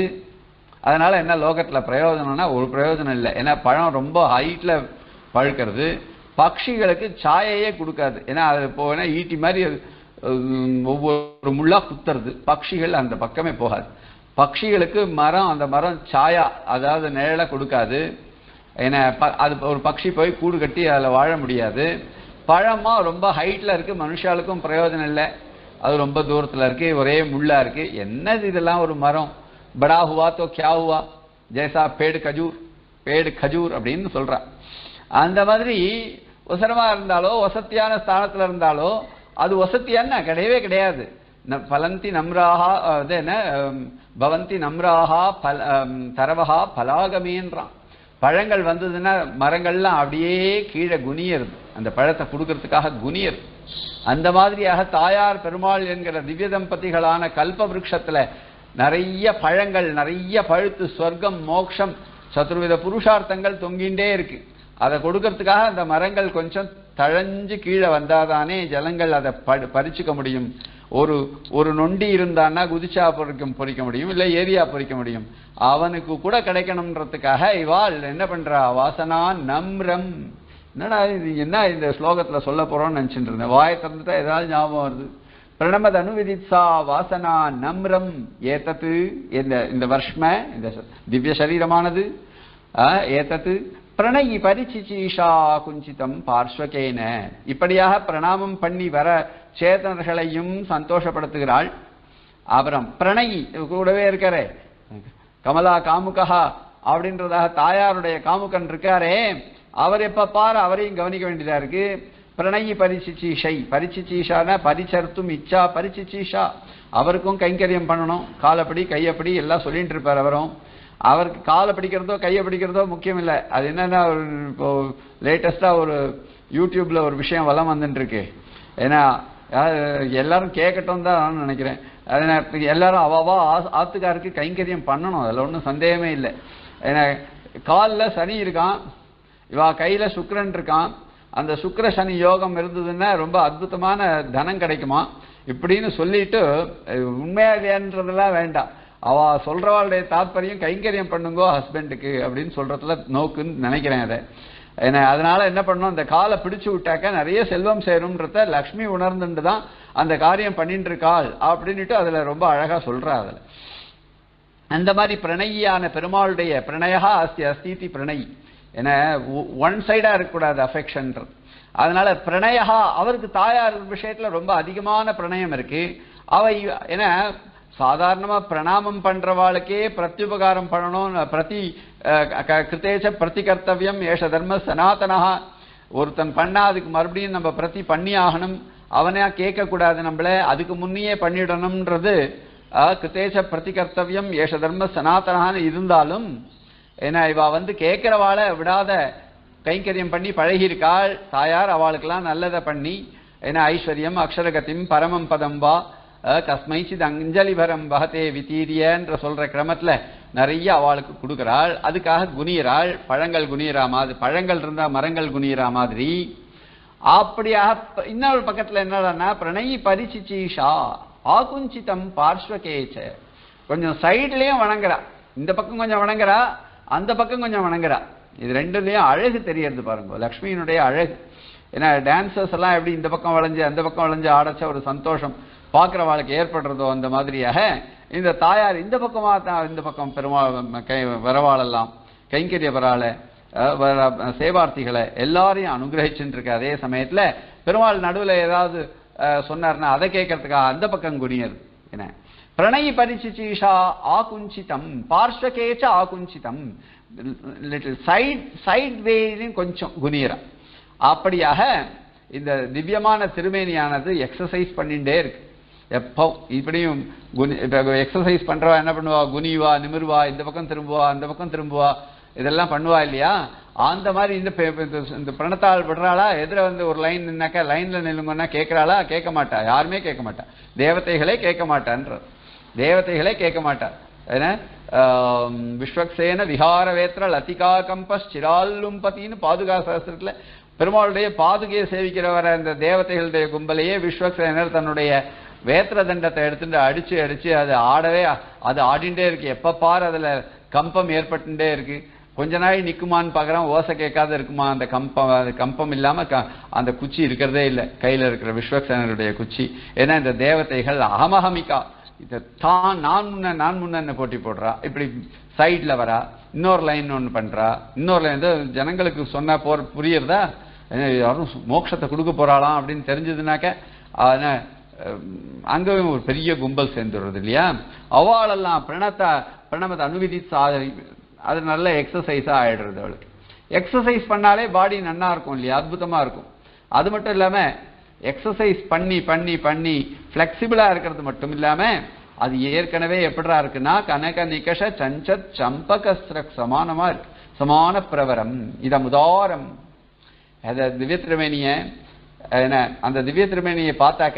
அதனால என்ன லோகத்துல பிரயோஜனம்னா ஒரு பிரயோஜனம் இல்லை ஏன்னா பழம் ரொம்ப ஹைட்ல பழுக்கிறது பட்சிகளுக்கு சாயையே கொடுக்காது ஏன்னா அது போனா ஈட்டி மாதிரி அது, உம், ஒவ்வொரு முள்ளா குத்துறது பட்சிகள் அந்த பக்கமே போகாது பட்சிகளுக்கு மரம் அந்த மரம் சாயா அதாவது நிழலை கொடுக்காது ஏன்னா ப- அது ஒரு பட்சி போய் கூடு கட்டி அதில் வாழ முடியாது பழமா ரொம்ப ஹைட்ல இருக்கு மனுஷாளுக்கும் பிரயோஜனம் இல்லை அது ரொம்ப தூரத்துல இருக்கு ஒரே முள்ளா இருக்கு என்னது இதெல்லாம் ஒரு மரம் படா ஹுவா தோ கியா ஹுவா ஜெய்சா பேடு கஜூர் பேடு கஜூர் அப்படின்னு சொல்றா அந்த மாதிரி ஒசரமா இருந்தாலோ வசத்தியான ஸ்தானத்துல இருந்தாலோ அது வசத்தியான்னா கிடையவே கிடையாது ந- பலந்தி நம்ராஹா அஹ், அது என்ன அம், பவந்தி நம்ராஹா பல அம், தரவஹா பலாகமேன்றான் பழங்கள் வந்ததுன்னா மரங்கள்லாம் அப்படியே கீழே குனியறது அந்த பழத்தை கொடுக்கறதுக்காக குனியறது அந்த மாதிரியாக தாயார் பெருமாள் என்கிற திவ்ய தம்பதிகளான கல்ப விருட்சத்துல நிறைய பழங்கள் நிறைய பழுத்து சொர்க்கம் மோட்சம் சதுர்வித புருஷார்த்தங்கள் தொங்கிண்டே இருக்கு அதை கொடுக்கறதுக்காக அந்த மரங்கள் கொஞ்சம் தழைஞ்சு கீழே வந்தாதானே ஜலங்கள் அதை ப- பறிச்சுக்க முடியும் ஒரு ஒரு நொண்டி இருந்தான்னா குதிச்சா பொறிக்க பொறிக்க முடியும் இல்லை ஏரியா பொறிக்க முடியும் அவனுக்கு கூட கிடைக்கணுன்றதுக்காக இவாள் என்ன பண்றா வாசனா நம்ரம் என்னடா இது என்ன இந்த ஸ்லோகத்துல சொல்ல போறோம்னு நினைச்சிட்டு இருந்தேன் வாயை திறந்துட்டா ஏதாவது ஞாபகம் வருது பிரணமத அனுவிதித்சா வாசனா நம்ரம் ஏதத்து இந்த இந்த வர்ஷ்ம இந்த ச- திவ்ய சரீரமானது ஆ, ஏதத்து பிரணயி பரிச்சிச்சீஷா குஞ்சிதம் பார்ஸ்வகேன இப்படியாக பிரணாமம் பண்ணி வர சேதனர்களையும் சந்தோஷப்படுத்துகிறாள் அப்புறம் பிரணயி கூடவே இருக்காரே கமலா காமுகா அப்படின்றதாக தாயாருடைய காமுகன் இருக்காரே அவர் எப்ப பாரு அவரையும் கவனிக்க வேண்டியதா இருக்கு பிரணயி பரிசிச்சீஷை பரிசிச்சீஷான பரிசர்த்தும் இச்சா பரிசிச்சீஷா அவருக்கும் கைங்கரியம் பண்ணணும் காலப்படி கையப்படி எல்லாம் சொல்லிட்டு இருப்பார் அவரும் அவருக்கு காலை பிடிக்கிறதோ கையை பிடிக்கிறதோ முக்கியம் இல்லை அது என்னன்னா ஒரு இப்போ லேட்டஸ்டா ஒரு யூடியூப்ல ஒரு விஷயம் வலம் வந்துட்டு இருக்கு ஏன்னா அஹ், எல்லாரும் கேட்கட்டும் தான் நான் நினைக்கிறேன் அதனால எல்லாரும் அவாவா ஆ- ஆத்துக்காருக்கு கைங்கரியம் பண்ணணும் அதில் ஒன்றும் சந்தேகமே இல்லை ஏன்னா காலில் சனி இருக்கான் இவா கையில சுக்கிரன் இருக்கான் அந்த சுக்கிர சனி யோகம் இருந்ததுன்னா ரொம்ப அற்புதமான தனம் கிடைக்குமா இப்படின்னு சொல்லிட்டு அஹ், உண்மையா இல்லையான்றதெல்லாம் வேண்டாம் அவ சொல்றவாளுடைய தாத்பரியம் கைங்கரியம் பண்ணுங்கோ ஹஸ்பண்டுக்கு அப்படின்னு சொல்றதுல நோக்குன்னு நினைக்கிறேன் அதை ஏன்னா அதனால என்ன பண்ணணும் அந்த காலை பிடிச்சு விட்டாக்க நிறைய செல்வம் சேரும்ன்றத லக்ஷ்மி உணர்ந்துட்டு தான் அந்த காரியம் பண்ணிட்டு இருக்காள் அப்படின்னுட்டு அதுல ரொம்ப அழகா சொல்றா அதுல அந்த மாதிரி பிரணயியான பெருமாளுடைய பிரணயா அஸ்தி அஸ்திதி பிரணயி ஏன்னா ஒன் சைடா இருக்கக்கூடாது அஃபெக்ஷன்றது அதனால பிரணயா அவருக்கு தாயார் விஷயத்துல ரொம்ப அதிகமான பிரணயம் இருக்கு அவ இவ- ஏன்னா சாதாரணமா பிரணாமம் பண்றவாளுக்கே பிரத்யுபகாரம் பண்ணணும் பிரதி அஹ், க- கிருத்தேச்ச பிரதி கர்த்தவியம் ஏஷ தர்ம சனாதனஹா ஒருத்தன் பண்ணா அதுக்கு மறுபடியும் நம்ம பிரதி பண்ணி ஆகணும் அவனே கேட்கக்கூடாது நம்மள அதுக்கு முன்னையே பண்ணிடணும்ன்றது அஹ், கிருத்தேச்ச பிரதி கர்த்தவியம் ஏஷ தர்ம சனாதனஹான்னு இருந்தாலும் ஏன்னா இவ வந்து கேட்கிறவாளை விடாத கைங்கரியம் பண்ணி பழகியிருக்காள் தாயார் அவளுக்கெல்லாம் நல்லதை பண்ணி ஏன்னா ஐஸ்வர்யம் அக்ஷரகத்திம் பரமம் பதம் வா அஹ், கஸ்மைச்சித் அஞ்சலிபரம் வகதே வித்தீரியன்ற சொல்ற கிரமத்துல நிறைய அவளுக்கு கொடுக்கிறாள் அதுக்காக குனியறாள் பழங்கள் குனியறா மாதிரி பழங்கள் இருந்தா மரங்கள் குனியறா மாதிரி அப்படியாக ப- இன்னொரு பக்கத்துல என்னடான்னா பிரணயி பரிசிச்சீஷா ஆகுஞ்சிதம் பார்ஸ்வகேச்ச கொஞ்சம் சைடுலயும் வணங்குறா இந்த பக்கம் கொஞ்சம் வணங்குறா அந்த பக்கம் கொஞ்சம் வணங்குறா இது ரெண்டுலயும் அழகு தெரியறது பாருங்க லக்ஷ்மியினுடைய அழகு ஏன்னா டான்சர்ஸ் எல்லாம் எப்படி இந்த பக்கம் வளைஞ்சு அந்த பக்கம் வளைஞ்சு ஆடச்ச ஒரு சந்தோஷம் பார்க்குறவாளுக்கு ஏற்படுறதோ அந்த மாதிரியாக இந்த தாயார் இந்த பக்கமா தான் இந்த பக்கம் பெருமாள் கை வரவாளெல்லாம் கைங்கரிய வராள அஹ், வர சேவார்த்திகளை எல்லாரையும் அனுகிரகிச்சுட்டு இருக்க அதே சமயத்துல பெருமாள் நடுவுல ஏதாவது அஹ், சொன்னார்னா அதை கேட்கறதுக்காக அந்த பக்கம் குனியது என்ன பிரணயி பரிசிச்சீஷா ஆகுஞ்சிதம் பார்ஸ்வகேச்ச ஆகுஞ்சிதம் லிட்டில் சைட் சைட் வேலையும் கொஞ்சம் குனியரா அப்படியாக இந்த திவ்யமான திருமேனியானது எக்ஸசைஸ் பண்ணிட்டே இருக்கு எப்போ இப்படியும் குனி இப்போ எக்ஸசைஸ் பண்றவா என்ன பண்ணுவா குனிவா நிமிருவா இந்த பக்கம் திரும்புவா அந்த பக்கம் திரும்புவா இதெல்லாம் பண்ணுவா இல்லையா அந்த மாதிரி இந்த பெ- பெ- இந்த பிரணத்தாள் விடுறாளா எதிர வந்து ஒரு லைன் நின்னாக்கா லைன்ல நில்லுங்கன்னா கேட்கறாளா கேட்க மாட்டா யாருமே கேட்க மாட்டா தேவதைகளே கேட்க மாட்டான்ற தேவதைகளே கேட்க மாட்டா ஏன்னா ஆம், விஸ்வக்சேன விஹாரவேத்திர லதிகா கம்பஸ் சிரால்லும்பத்தின்னு பாதுகா சாஸ்திரத்துல பெருமாளுடைய பாதுகையை சேவிக்கிறவர அந்த தேவதைகளுடைய கும்பலையே விஸ்வக்சேனர் தன்னுடைய வேத்திர தண்டத்தை எடுத்துட்டு அடிச்சு அடிச்சு அது ஆடவே அது ஆடிண்டே இருக்கு எப்ப பார் அதுல கம்பம் ஏற்பட்டுட்டே இருக்கு கொஞ்ச நாள் நிக்குமான்னு பார்க்கறான் ஓசை கேட்காத இருக்குமா அந்த கம்பம் அது கம்பம் இல்லாம க- அந்த குச்சி இருக்கிறதே இல்லை கையில இருக்கிற விஸ்வக்சேனருடைய குச்சி ஏன்னா இந்த தேவதைகள் அகமஹமிகா இதை தான் நான் முன்ன நான் முன்ன போட்டி போடுறா இப்படி சைடுல வரா இன்னொரு லைன் ஒன்று பண்றா இன்னொரு லைன் ஜனங்களுக்கு சொன்னா போற புரியுறதா ஏன்னா யாரும் மோட்சத்தை கொடுக்க போறாளாம் அப்படின்னு தெரிஞ்சதுனாக்க ஆனா, அஹ், அங்கேயும் ஒரு பெரிய கும்பல் சேர்ந்துடுறது இல்லையா அவாளெல்லாம் பிரணத்த பிரணமத்தை அனுவிதி அது நல்ல எக்ஸசைஸா ஆயிடுறது அவளுக்கு எக்ஸசைஸ் பண்ணாலே பாடி நன்னா இருக்கும் இல்லையா அற்புதமா இருக்கும் அது மட்டும் இல்லாம எக்ஸசைஸ் பண்ணி பண்ணி பண்ணி ஃபிளெக்சிபிளா இருக்கிறது மட்டும் இல்லாம அது ஏற்கனவே எப்படிடா இருக்குன்னா கனக நிகஷ சஞ்சத் சம்பகஸ்திரக் சமானமா இருக்கு சமான பிரவரம் இதமுதாரம் அந்த திவ்ய திருமேனிய என்ன அந்த திவ்ய திருமேனியை பார்த்தாக்க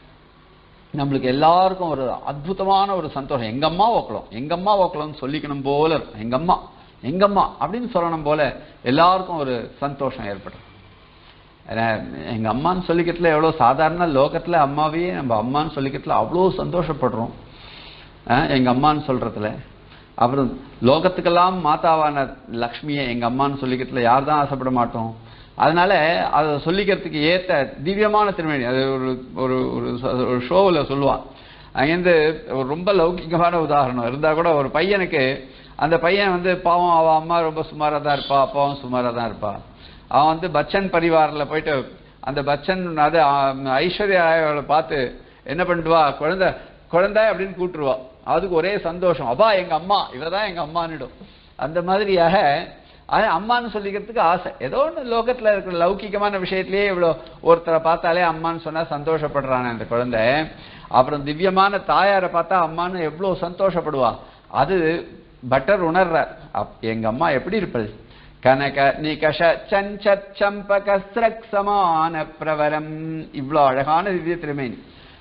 நம்மளுக்கு எல்லாருக்கும் ஒரு அற்புதமான ஒரு சந்தோஷம் எங்க அம்மா ஓக்கலாம் எங்க அம்மா ஓக்கலம்னு சொல்லிக்கணும் போல இருக்கும். எங்க அம்மா எங்க அம்மா அப்படின்னு சொல்லணும் போல எல்லாருக்கும் ஒரு சந்தோஷம் ஏற்படும் ஏன்னா, எங்க அம்மான்னு சொல்லிக்கிறதுல எவ்வளவு சாதாரண லோகத்துல அம்மாவையே நம்ம அம்மான்னு சொல்லிக்கிறதுல அவ்வளோ சந்தோஷப்படுறோம் அஹ், எங்க அம்மான்னு சொல்றதுல அப்புறம் லோகத்துக்கெல்லாம் மாதாவான லக்ஷ்மியை எங்க அம்மான்னு சொல்லிக்கிறதுல யார் தான் ஆசைப்பட மாட்டோம் அதனால அதை சொல்லிக்கிறதுக்கு ஏத்த திவ்யமான திருமணி அது ஒரு ஒரு ஒரு ச- ஒரு ஷோவில் சொல்லுவான் அங்கேருந்து ஒரு ரொம்ப லௌகிகமான உதாரணம் இருந்தா கூட ஒரு பையனுக்கு அந்த பையன் வந்து பாவம் அவன் அம்மா ரொம்ப சுமாராக தான் இருப்பா அப்பாவும் சுமாராக தான் இருப்பா அவன் வந்து பச்சன் பரிவாரில் போயிட்டு அந்த பச்சன் அது ஆ, ஐஸ்வர்யா ராயோட பார்த்து என்ன பண்ணிடுவா குழந்தை குழந்தை அப்படின்னு கூட்டுருவா அதுக்கு ஒரே சந்தோஷம் அப்பா எங்க அம்மா இவ தான் எங்க அம்மான்னுடும் அந்த மாதிரியாக அது அம்மான்னு சொல்லிக்கிறதுக்கு ஆசை ஏதோ ஒன்று லோகத்துல இருக்கிற லௌகிகமான விஷயத்திலேயே இவ்வளோ ஒருத்தரை பார்த்தாலே அம்மான்னு சொன்னா சந்தோஷப்படுறானே அந்த குழந்தை அப்புறம் திவ்யமான தாயாரை பார்த்தா அம்மான்னு எவ்வளோ சந்தோஷப்படுவா அது பட்டர் உணர்றார் அப் எங்க அம்மா எப்படி இருப்பது கனக நிகஷ சஞ்சத் சம்பகஸ்ரக் சமான பிரவரம் இவ்வளோ அழகான திவ்ய திருமேனி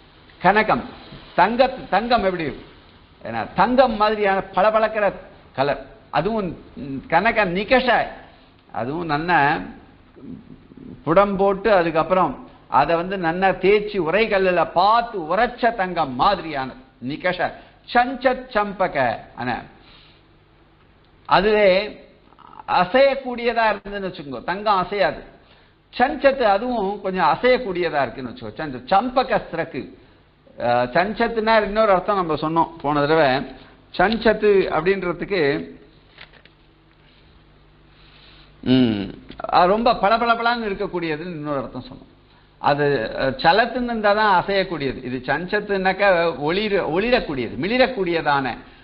கனகம் தங்க தங்கம் எப்படி இருக்கும் ஏன்னா தங்கம் மாதிரியான பளபளக்கிற கலர் அதுவும் ம், கனக நிகஷ அதுவும் நல்ல புடம் போட்டு அதுக்கப்புறம் அதை வந்து நல்லா தேய்ச்சி உரைகல்லில் பார்த்து உரைச்ச தங்கம் மாதிரியான நிகஷ சஞ்சத் சம்பக ஆன அதுவே அசையக்கூடியதா இருந்ததுன்னு வச்சுக்கோங்க தங்கம் அசையாது சஞ்சத்து அதுவும் கொஞ்சம் அசையக்கூடியதா இருக்குன்னு வச்சுக்கோ சஞ்ச சம்பக ஸ்ரக்கு அஹ், சஞ்சத்துனா இன்னொரு அர்த்தம் நம்ம சொன்னோம் போன தடவை சஞ்சத்து அப்படின்றதுக்கு ம், அது ரொம்ப பளபளபளன்னு இருக்கக்கூடியதுன்னு இன்னொரு அர்த்தம் சொன்னோம் அது அஹ், சலத்துன்னு இருந்தால் தான் அசையக்கூடியது இது சஞ்சத்துனாக்கா ஒளிர ஒளிரக்கூடியது மிளிரக்கூடியதான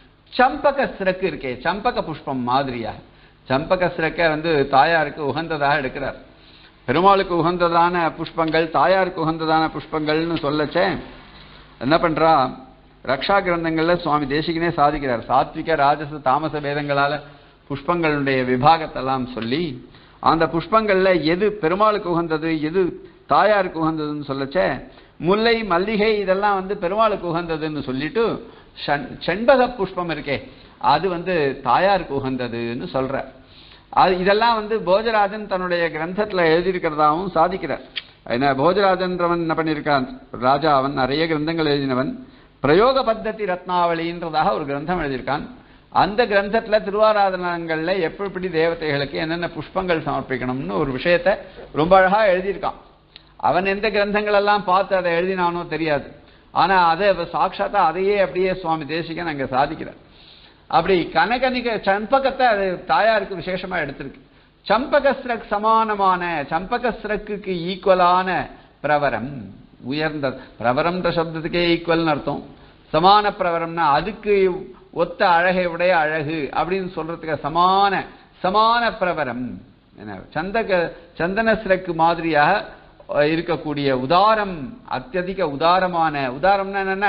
சம்பக சிறக்கு இருக்கே சம்பக புஷ்பம் மாதிரியா சம்பக சிறக்க வந்து தாயாருக்கு உகந்ததாக எடுக்கிறார் பெருமாளுக்கு உகந்ததான புஷ்பங்கள் தாயாருக்கு உகந்ததான புஷ்பங்கள்னு சொல்லச்சே என்ன பண்றா ரக்ஷா கிரந்தங்கள்ல சுவாமி தேசிகனே சாதிக்கிறார் சாத்விக ராஜச தாமச வேதங்களால புஷ்பங்களுடைய விபாகத்தெல்லாம் சொல்லி அந்த புஷ்பங்கள்ல எது பெருமாளுக்கு உகந்தது எது தாயாருக்கு உகந்ததுன்னு சொல்லச்சே முல்லை மல்லிகை இதெல்லாம் வந்து பெருமாளுக்கு உகந்ததுன்னு சொல்லிட்டு ஷண்- செண்பக புஷ்பம் இருக்கே அது வந்து தாயாருக்கு உகந்ததுன்னு சொல்ற அது இதெல்லாம் வந்து போஜராஜன் தன்னுடைய கிரந்தத்துல எழுதியிருக்கிறதாவும் சாதிக்கிறார் என்ன போஜராஜன்றவன் என்ன பண்ணியிருக்கான் ராஜா அவன் நிறைய கிரந்தங்கள் எழுதினவன் பிரயோக பத்ததி ரத்னாவளின்றதாக ஒரு கிரந்தம் எழுதியிருக்கான் அந்த கிரந்தத்துல திருவாராதனங்கள்ல எப்படி எப்படி தேவதைகளுக்கு என்னென்ன புஷ்பங்கள் சமர்ப்பிக்கணும்னு ஒரு விஷயத்தை ரொம்ப அழகா எழுதியிருக்கான் அவன் எந்த கிரந்தங்கள் எல்லாம் பார்த்து அதை எழுதினானோ தெரியாது ஆனா அதை சாட்சாத்தா அதையே அப்படியே சுவாமி தேசிகன் அங்க சாதிக்கிறார் அப்படி கனகனிக சம்பகத்தை அது தாயாருக்கு விசேஷமா எடுத்திருக்கு சம்பகஸ்ரக் சமானமான சம்பகஸ்ரக்குக்கு ஈக்குவலான பிரவரம் உயர்ந்த பிரவரம்ன்ற சப்தத்துக்கே ஈக்குவல்னு அர்த்தம் சமான பிரவரம்னா அதுக்கு ஒத்த அழகை உடைய அழகு அப்படின்னு சொல்றதுக்கு சமான சமான பிரவரம் என்ன சந்தக சந்தனஸ்ரக்கு மாதிரியாக அஹ், இருக்கக்கூடிய உதாரம் அத்தியதிக உதாரமான உதாரம்னா என்னன்னா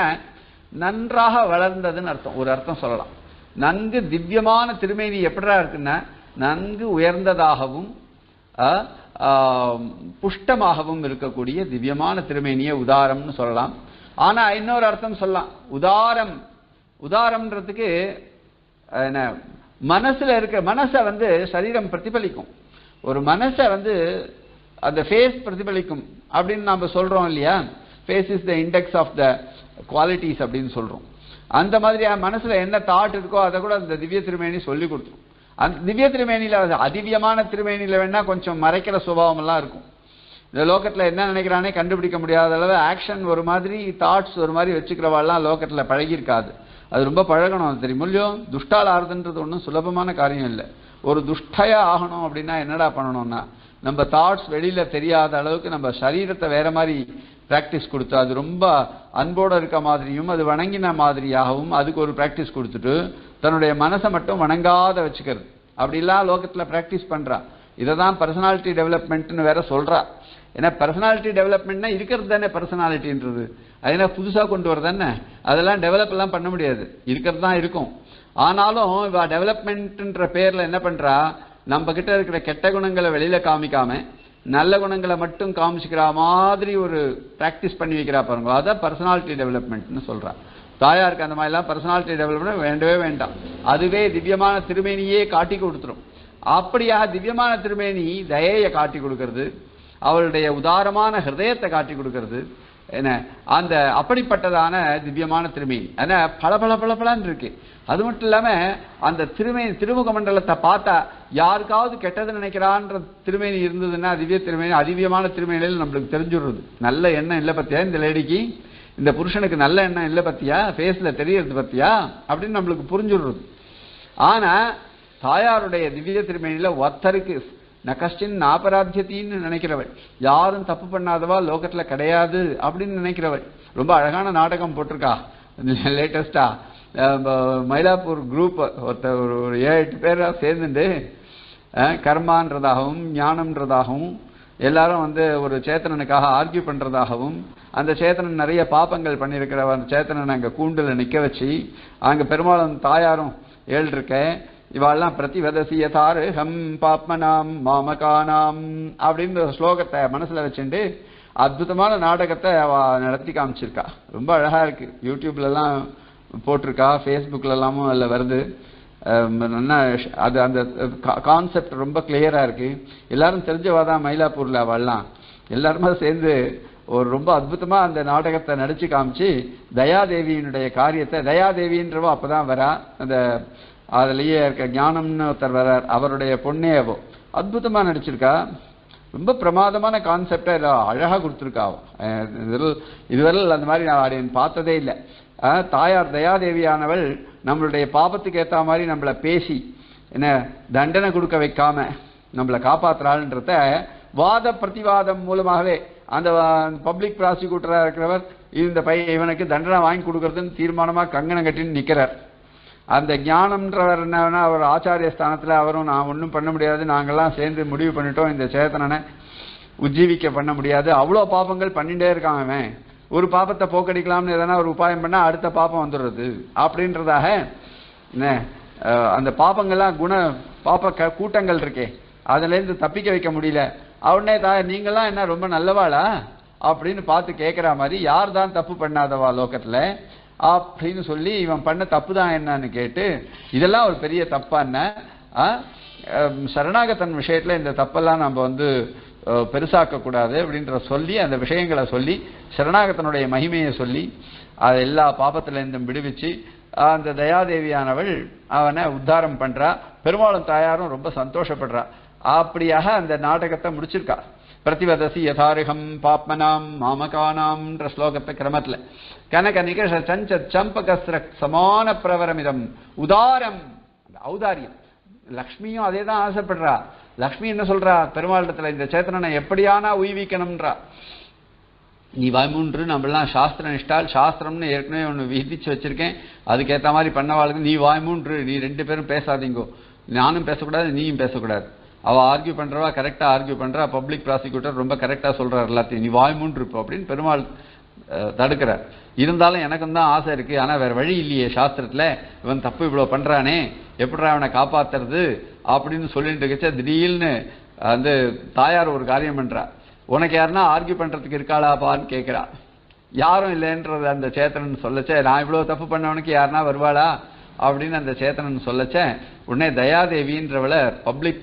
நன்றாக வளர்ந்ததுன்னு அர்த்தம் ஒரு அர்த்தம் சொல்லலாம் நன்கு திவ்யமான திருமேனி எப்படிடா இருக்குன்னா நன்கு உயர்ந்ததாகவும் அஹ், ஆம், புஷ்டமாகவும் இருக்கக்கூடிய திவ்யமான திருமேனியை உதாரம்னு சொல்லலாம் ஆனா இன்னொரு அர்த்தம் சொல்லலாம் உதாரம் உதாரம்ன்றதுக்கு அஹ், என்ன மனசுல இருக்க மனசை வந்து சரீரம் பிரதிபலிக்கும் ஒரு மனசை வந்து அந்த ஃபேஸ் பிரதிபலிக்கும் அப்படின்னு நாம சொல்றோம் இல்லையா face is the index of the qualities அப்படின்னு சொல்றோம் அந்த மாதிரி மனசுல என்ன தாட் இருக்கோ அதை கூட அந்த திவ்ய திருமேனி சொல்லி கொடுத்துரும் அந்த திவ்ய திருமேனியில அது அதிவ்யமான திருமேனியில வேணா கொஞ்சம் மறைக்கிற சுபாவம் எல்லாம் இருக்கும் இந்த லோகத்துல என்ன நினைக்கிறானே கண்டுபிடிக்க முடியாத அளவு ஆக்ஷன் ஒரு மாதிரி தாட்ஸ் ஒரு மாதிரி வச்சுக்கிறவாள்லாம் லோகத்துல பழகியிருக்காது அது ரொம்ப பழகணும் அது தெரியும் இல்லையோ துஷ்டால் ஆறுதுன்றது ஒன்றும் சுலபமான காரியம் இல்லை ஒரு துஷ்டையா ஆகணும் அப்படின்னா என்னடா பண்ணணும்னா நம்ம தாட்ஸ் வெளியில தெரியாத அளவுக்கு நம்ம சரீரத்தை வேற மாதிரி பிராக்டிஸ் கொடுத்து அது ரொம்ப அன்போட இருக்க மாதிரியும் அது வணங்கின மாதிரியாகவும் அதுக்கு ஒரு பிராக்டிஸ் கொடுத்துட்டு தன்னுடைய மனசை மட்டும் வணங்காத வச்சுக்கிறது அப்படிலாம் லோகத்துல பிராக்டிஸ் பண்றா இதை தான் பர்சனாலிட்டி டெவலப்மெண்ட்னு வேற சொல்றா ஏன்னா பர்சனாலிட்டி டெவலப்மெண்ட்னா இருக்கிறது தானே பர்சனாலிட்டின்றது அது என்ன புதுசா கொண்டு வர தானே அதெல்லாம் டெவலப் எல்லாம் பண்ண முடியாது இருக்கிறது தான் இருக்கும் ஆனாலும் இவ டெவலப்மெண்ட்ன்ற பேர்ல என்ன பண்றா நம்ம கிட்ட இருக்கிற கெட்ட குணங்களை வெளியில காமிக்காம நல்ல குணங்களை மட்டும் காமிச்சுக்கிற மாதிரி ஒரு பிராக்டிஸ் பண்ணி வைக்கிறா பாருங்க அதான் பர்சனாலிட்டி டெவலப்மெண்ட்னு சொல்றா தாயாருக்கு அந்த மாதிரிலாம் பர்சனாலிட்டி டெவலப்மெண்ட் வேண்டவே வேண்டாம் அதுவே திவ்யமான திருமேனியே காட்டி கொடுத்துரும் அப்படியா திவ்யமான திருமேனி தயையை காட்டி கொடுக்கிறது அவளுடைய உதாரமான ஹிருதயத்தை காட்டி கொடுக்கிறது என்ன அந்த அப்படிப்பட்டதான திவ்யமான திருமேனி என்ன பல பல பல பலன்னு இருக்கு அது மட்டும் இல்லாம அந்த திருமேனி திருமுக மண்டலத்தை பார்த்தா யாருக்காவது கெட்டது நினைக்கிறான்ற திருமேனி இருந்ததுன்னா திவ்ய திருமேனி அதிவ்யமான திருமேனியில் நம்மளுக்கு தெரிஞ்சுடுறது நல்ல எண்ணம் இல்லை பத்தியா இந்த லேடிக்கு இந்த புருஷனுக்கு நல்ல எண்ணம் இல்லை பத்தியா ஃபேஸ்ல தெரியறது பத்தியா அப்படின்னு நம்மளுக்கு புரிஞ்சுடுறது ஆனா தாயாருடைய திவ்ய திருமேனியில ஒத்தருக்கு நகஷ்டின் நாபராத்தியத்தின்னு நினைக்கிறவள் யாரும் தப்பு பண்ணாதவா லோகத்துல கிடையாது அப்படின்னு நினைக்கிறவள் ரொம்ப அழகான நாடகம் போட்டிருக்கா லேட்டஸ்டா மயிலாப்பூர் குரூப் ஒருத்த ஒரு ஒரு ஏழு எட்டு பேரா சேர்ந்துட்டு அஹ், கர்மான்றதாகவும் ஞானம்ன்றதாகவும் எல்லாரும் வந்து ஒரு சேத்தனனுக்காக ஆர்கியூ பண்றதாகவும் அந்த சேத்தனன் நிறைய பாப்பங்கள் பண்ணியிருக்கிற அந்த சேத்தனன் அங்க கூண்டுல நிக்க வச்சு அங்க பெருமாளும் தாயாரும் ஏழு இருக்க இவாள்லாம் பிரதிவதசி யதாரு ஹம் பாப்மனாம் மாமகானாம் அப்படின்னு ஒரு ஸ்லோகத்தை மனசுல வச்சுட்டு அற்புதமான நாடகத்தை அவ நடத்தி காமிச்சிருக்கா ரொம்ப அழகா இருக்கு யூடியூப்ல எல்லாம் போட்டிருக்கா ஃபேஸ்புக்ல எல்லாமும் அதுல வருது அஹ் நல்லா ஷ்- அது அந்த கான்செப்ட் ரொம்ப கிளியரா இருக்கு எல்லாரும் தெரிஞ்சவா தான் மயிலாப்பூர்ல அவள்லாம் எல்லாருமே சேர்ந்து ஒரு ரொம்ப அற்புதமா அந்த நாடகத்தை நடிச்சு காமிச்சு தயாதேவியினுடைய காரியத்தை தயாதேவின்றவோ அப்பதான் வரா அந்த அதுலயே இருக்க ஞானம்னு ஒருத்தர் வர்றார் அவருடைய பொண்ணே அவோ அற்புதமா நடிச்சிருக்கா ரொம்ப பிரமாதமான கான்செப்டா இல்ல அழகா கொடுத்துருக்கா அவ. அஹ் இதுவரை இதுவரை அந்த மாதிரி நான் அப்படியே பார்த்ததே இல்லை அஹ் தாயார் தயாதேவியானவள் நம்மளுடைய பாபத்துக்கு ஏத்த மாதிரி நம்மள பேசி என்ன தண்டனை கொடுக்க வைக்காம நம்மளை காப்பாத்துறாள்ன்றத வாத பிரதிவாதம் மூலமாகவே அந்த பப்ளிக் ப்ராசிக்யூட்டரா இருக்கிறவர் இந்த பையன் இவனுக்கு தண்டனை வாங்கி கொடுக்கறதுன்னு தீர்மானமா கங்கணம் கட்டின்னு நிக்கிறார் அந்த ஞானம்ன்றவர் என்னன்னா அவர் ஆச்சாரிய ஸ்தானத்துல அவரும் நான் ஒண்ணும் பண்ண முடியாது நாங்கெல்லாம் சேர்ந்து முடிவு பண்ணிட்டோம் இந்த சேத்தனனை உஜ்ஜீவிக்க பண்ண முடியாது அவ்வளோ பாபங்கள் பண்ணிட்டே இருக்கான் அவன் ஒரு பாபத்தை போக்கடிக்கலாம்னு எதனா ஒரு உபாயம் பண்ணா அடுத்த பாபம் வந்துடுறது அப்படின்றதாக என்ன அஹ், அந்த பாபங்கள்லாம் குண பாப்ப க- கூட்டங்கள் இருக்கே அதுல இருந்து தப்பிக்க வைக்க முடியல அவனே தாய் நீங்கெல்லாம் என்ன ரொம்ப நல்லவாளா அப்படின்னு பார்த்து கேட்கிற மாதிரி யார் தான் தப்பு பண்ணாதவா லோகத்துல அப்படின்னு சொல்லி இவன் பண்ண தப்பு தான் என்னன்னு கேட்டு இதெல்லாம் ஒரு பெரிய தப்பா என்ன ஆ? அஹ், சரணாகதன் விஷயத்துல இந்த தப்பெல்லாம் நம்ம வந்து அஹ், பெருசாக்க கூடாது அப்படின்ற சொல்லி அந்த விஷயங்களை சொல்லி சரணாகதனுடைய மகிமையை சொல்லி அது எல்லா பாபத்துல இருந்தும் விடுவிச்சு ஆஹ், அந்த தயாதேவியானவள் அவனை உத்தாரம் பண்றா பெருமாளும் தாயாரும் ரொம்ப சந்தோஷப்படுறா அப்படியாக அந்த நாடகத்தை முடிச்சிருக்கா பிரதிவதசி யதாரிகம் பாப்மனாம் மாமகானாம்ன்ற ஸ்லோகத்தை கிரமத்துல கனக நிகழ சஞ்ச சம்பகஸ்ர சமான பிரவரமிதம் உதாரம் அந்த ஔதாரியம் லக்ஷ்மியும் அதே தான் ஆசைப்படுறா லக்ஷ்மி என்ன சொல்றா பெருமாளிடத்துல இந்த சேத்தனனை எப்படியானா உய்விக்கணும்ன்றா நீ வாய்மூன்று நம்மளாம் சாஸ்திர நிஷ்டால் சாஸ்திரம்னு ஏற்கனவே ஒன்று விதிச்சு வச்சிருக்கேன் அதுக்கேற்ற மாதிரி பண்ணவாளுக்கு நீ வாய்மூன்று நீ ரெண்டு பேரும் பேசாதீங்கோ நானும் பேசக்கூடாது நீயும் பேசக்கூடாது அவ ஆர்கியூ பண்றவா கரெக்டா ஆர்கியூ பண்றா பப்ளிக் ப்ராசிக்யூட்டர் ரொம்ப கரெக்டா சொல்றார் எல்லாத்தையும் நீ வாய்மூன்று இருப்போ அப்படின்னு பெருமாள் அஹ், தடுக்கிறார் இருந்தாலும் எனக்கும் தான் ஆசை இருக்கு ஆனா வேற வழி இல்லையே சாஸ்திரத்துல இவன் தப்பு இவ்வளவு பண்றானே எப்படிடா அவனை காப்பாத்துறது அப்படின்னு சொல்லிட்டு இருக்கச்ச திடீர்னு வந்து தாயார் ஒரு காரியம் பண்றா உனக்கு யாருன்னா ஆர்கியூ பண்றதுக்கு இருக்காளாப்பான்னு கேட்கிறா யாரும் இல்லைன்றது அந்த சேத்தனன் சொல்லச்சே நான் இவ்வளவு தப்பு பண்ணவனுக்கு யாருன்னா வருவாளா அப்படின்னு அந்த சேத்தனன் சொல்லச்சே உடனே தயாதேவின்றவளை பப்ளிக்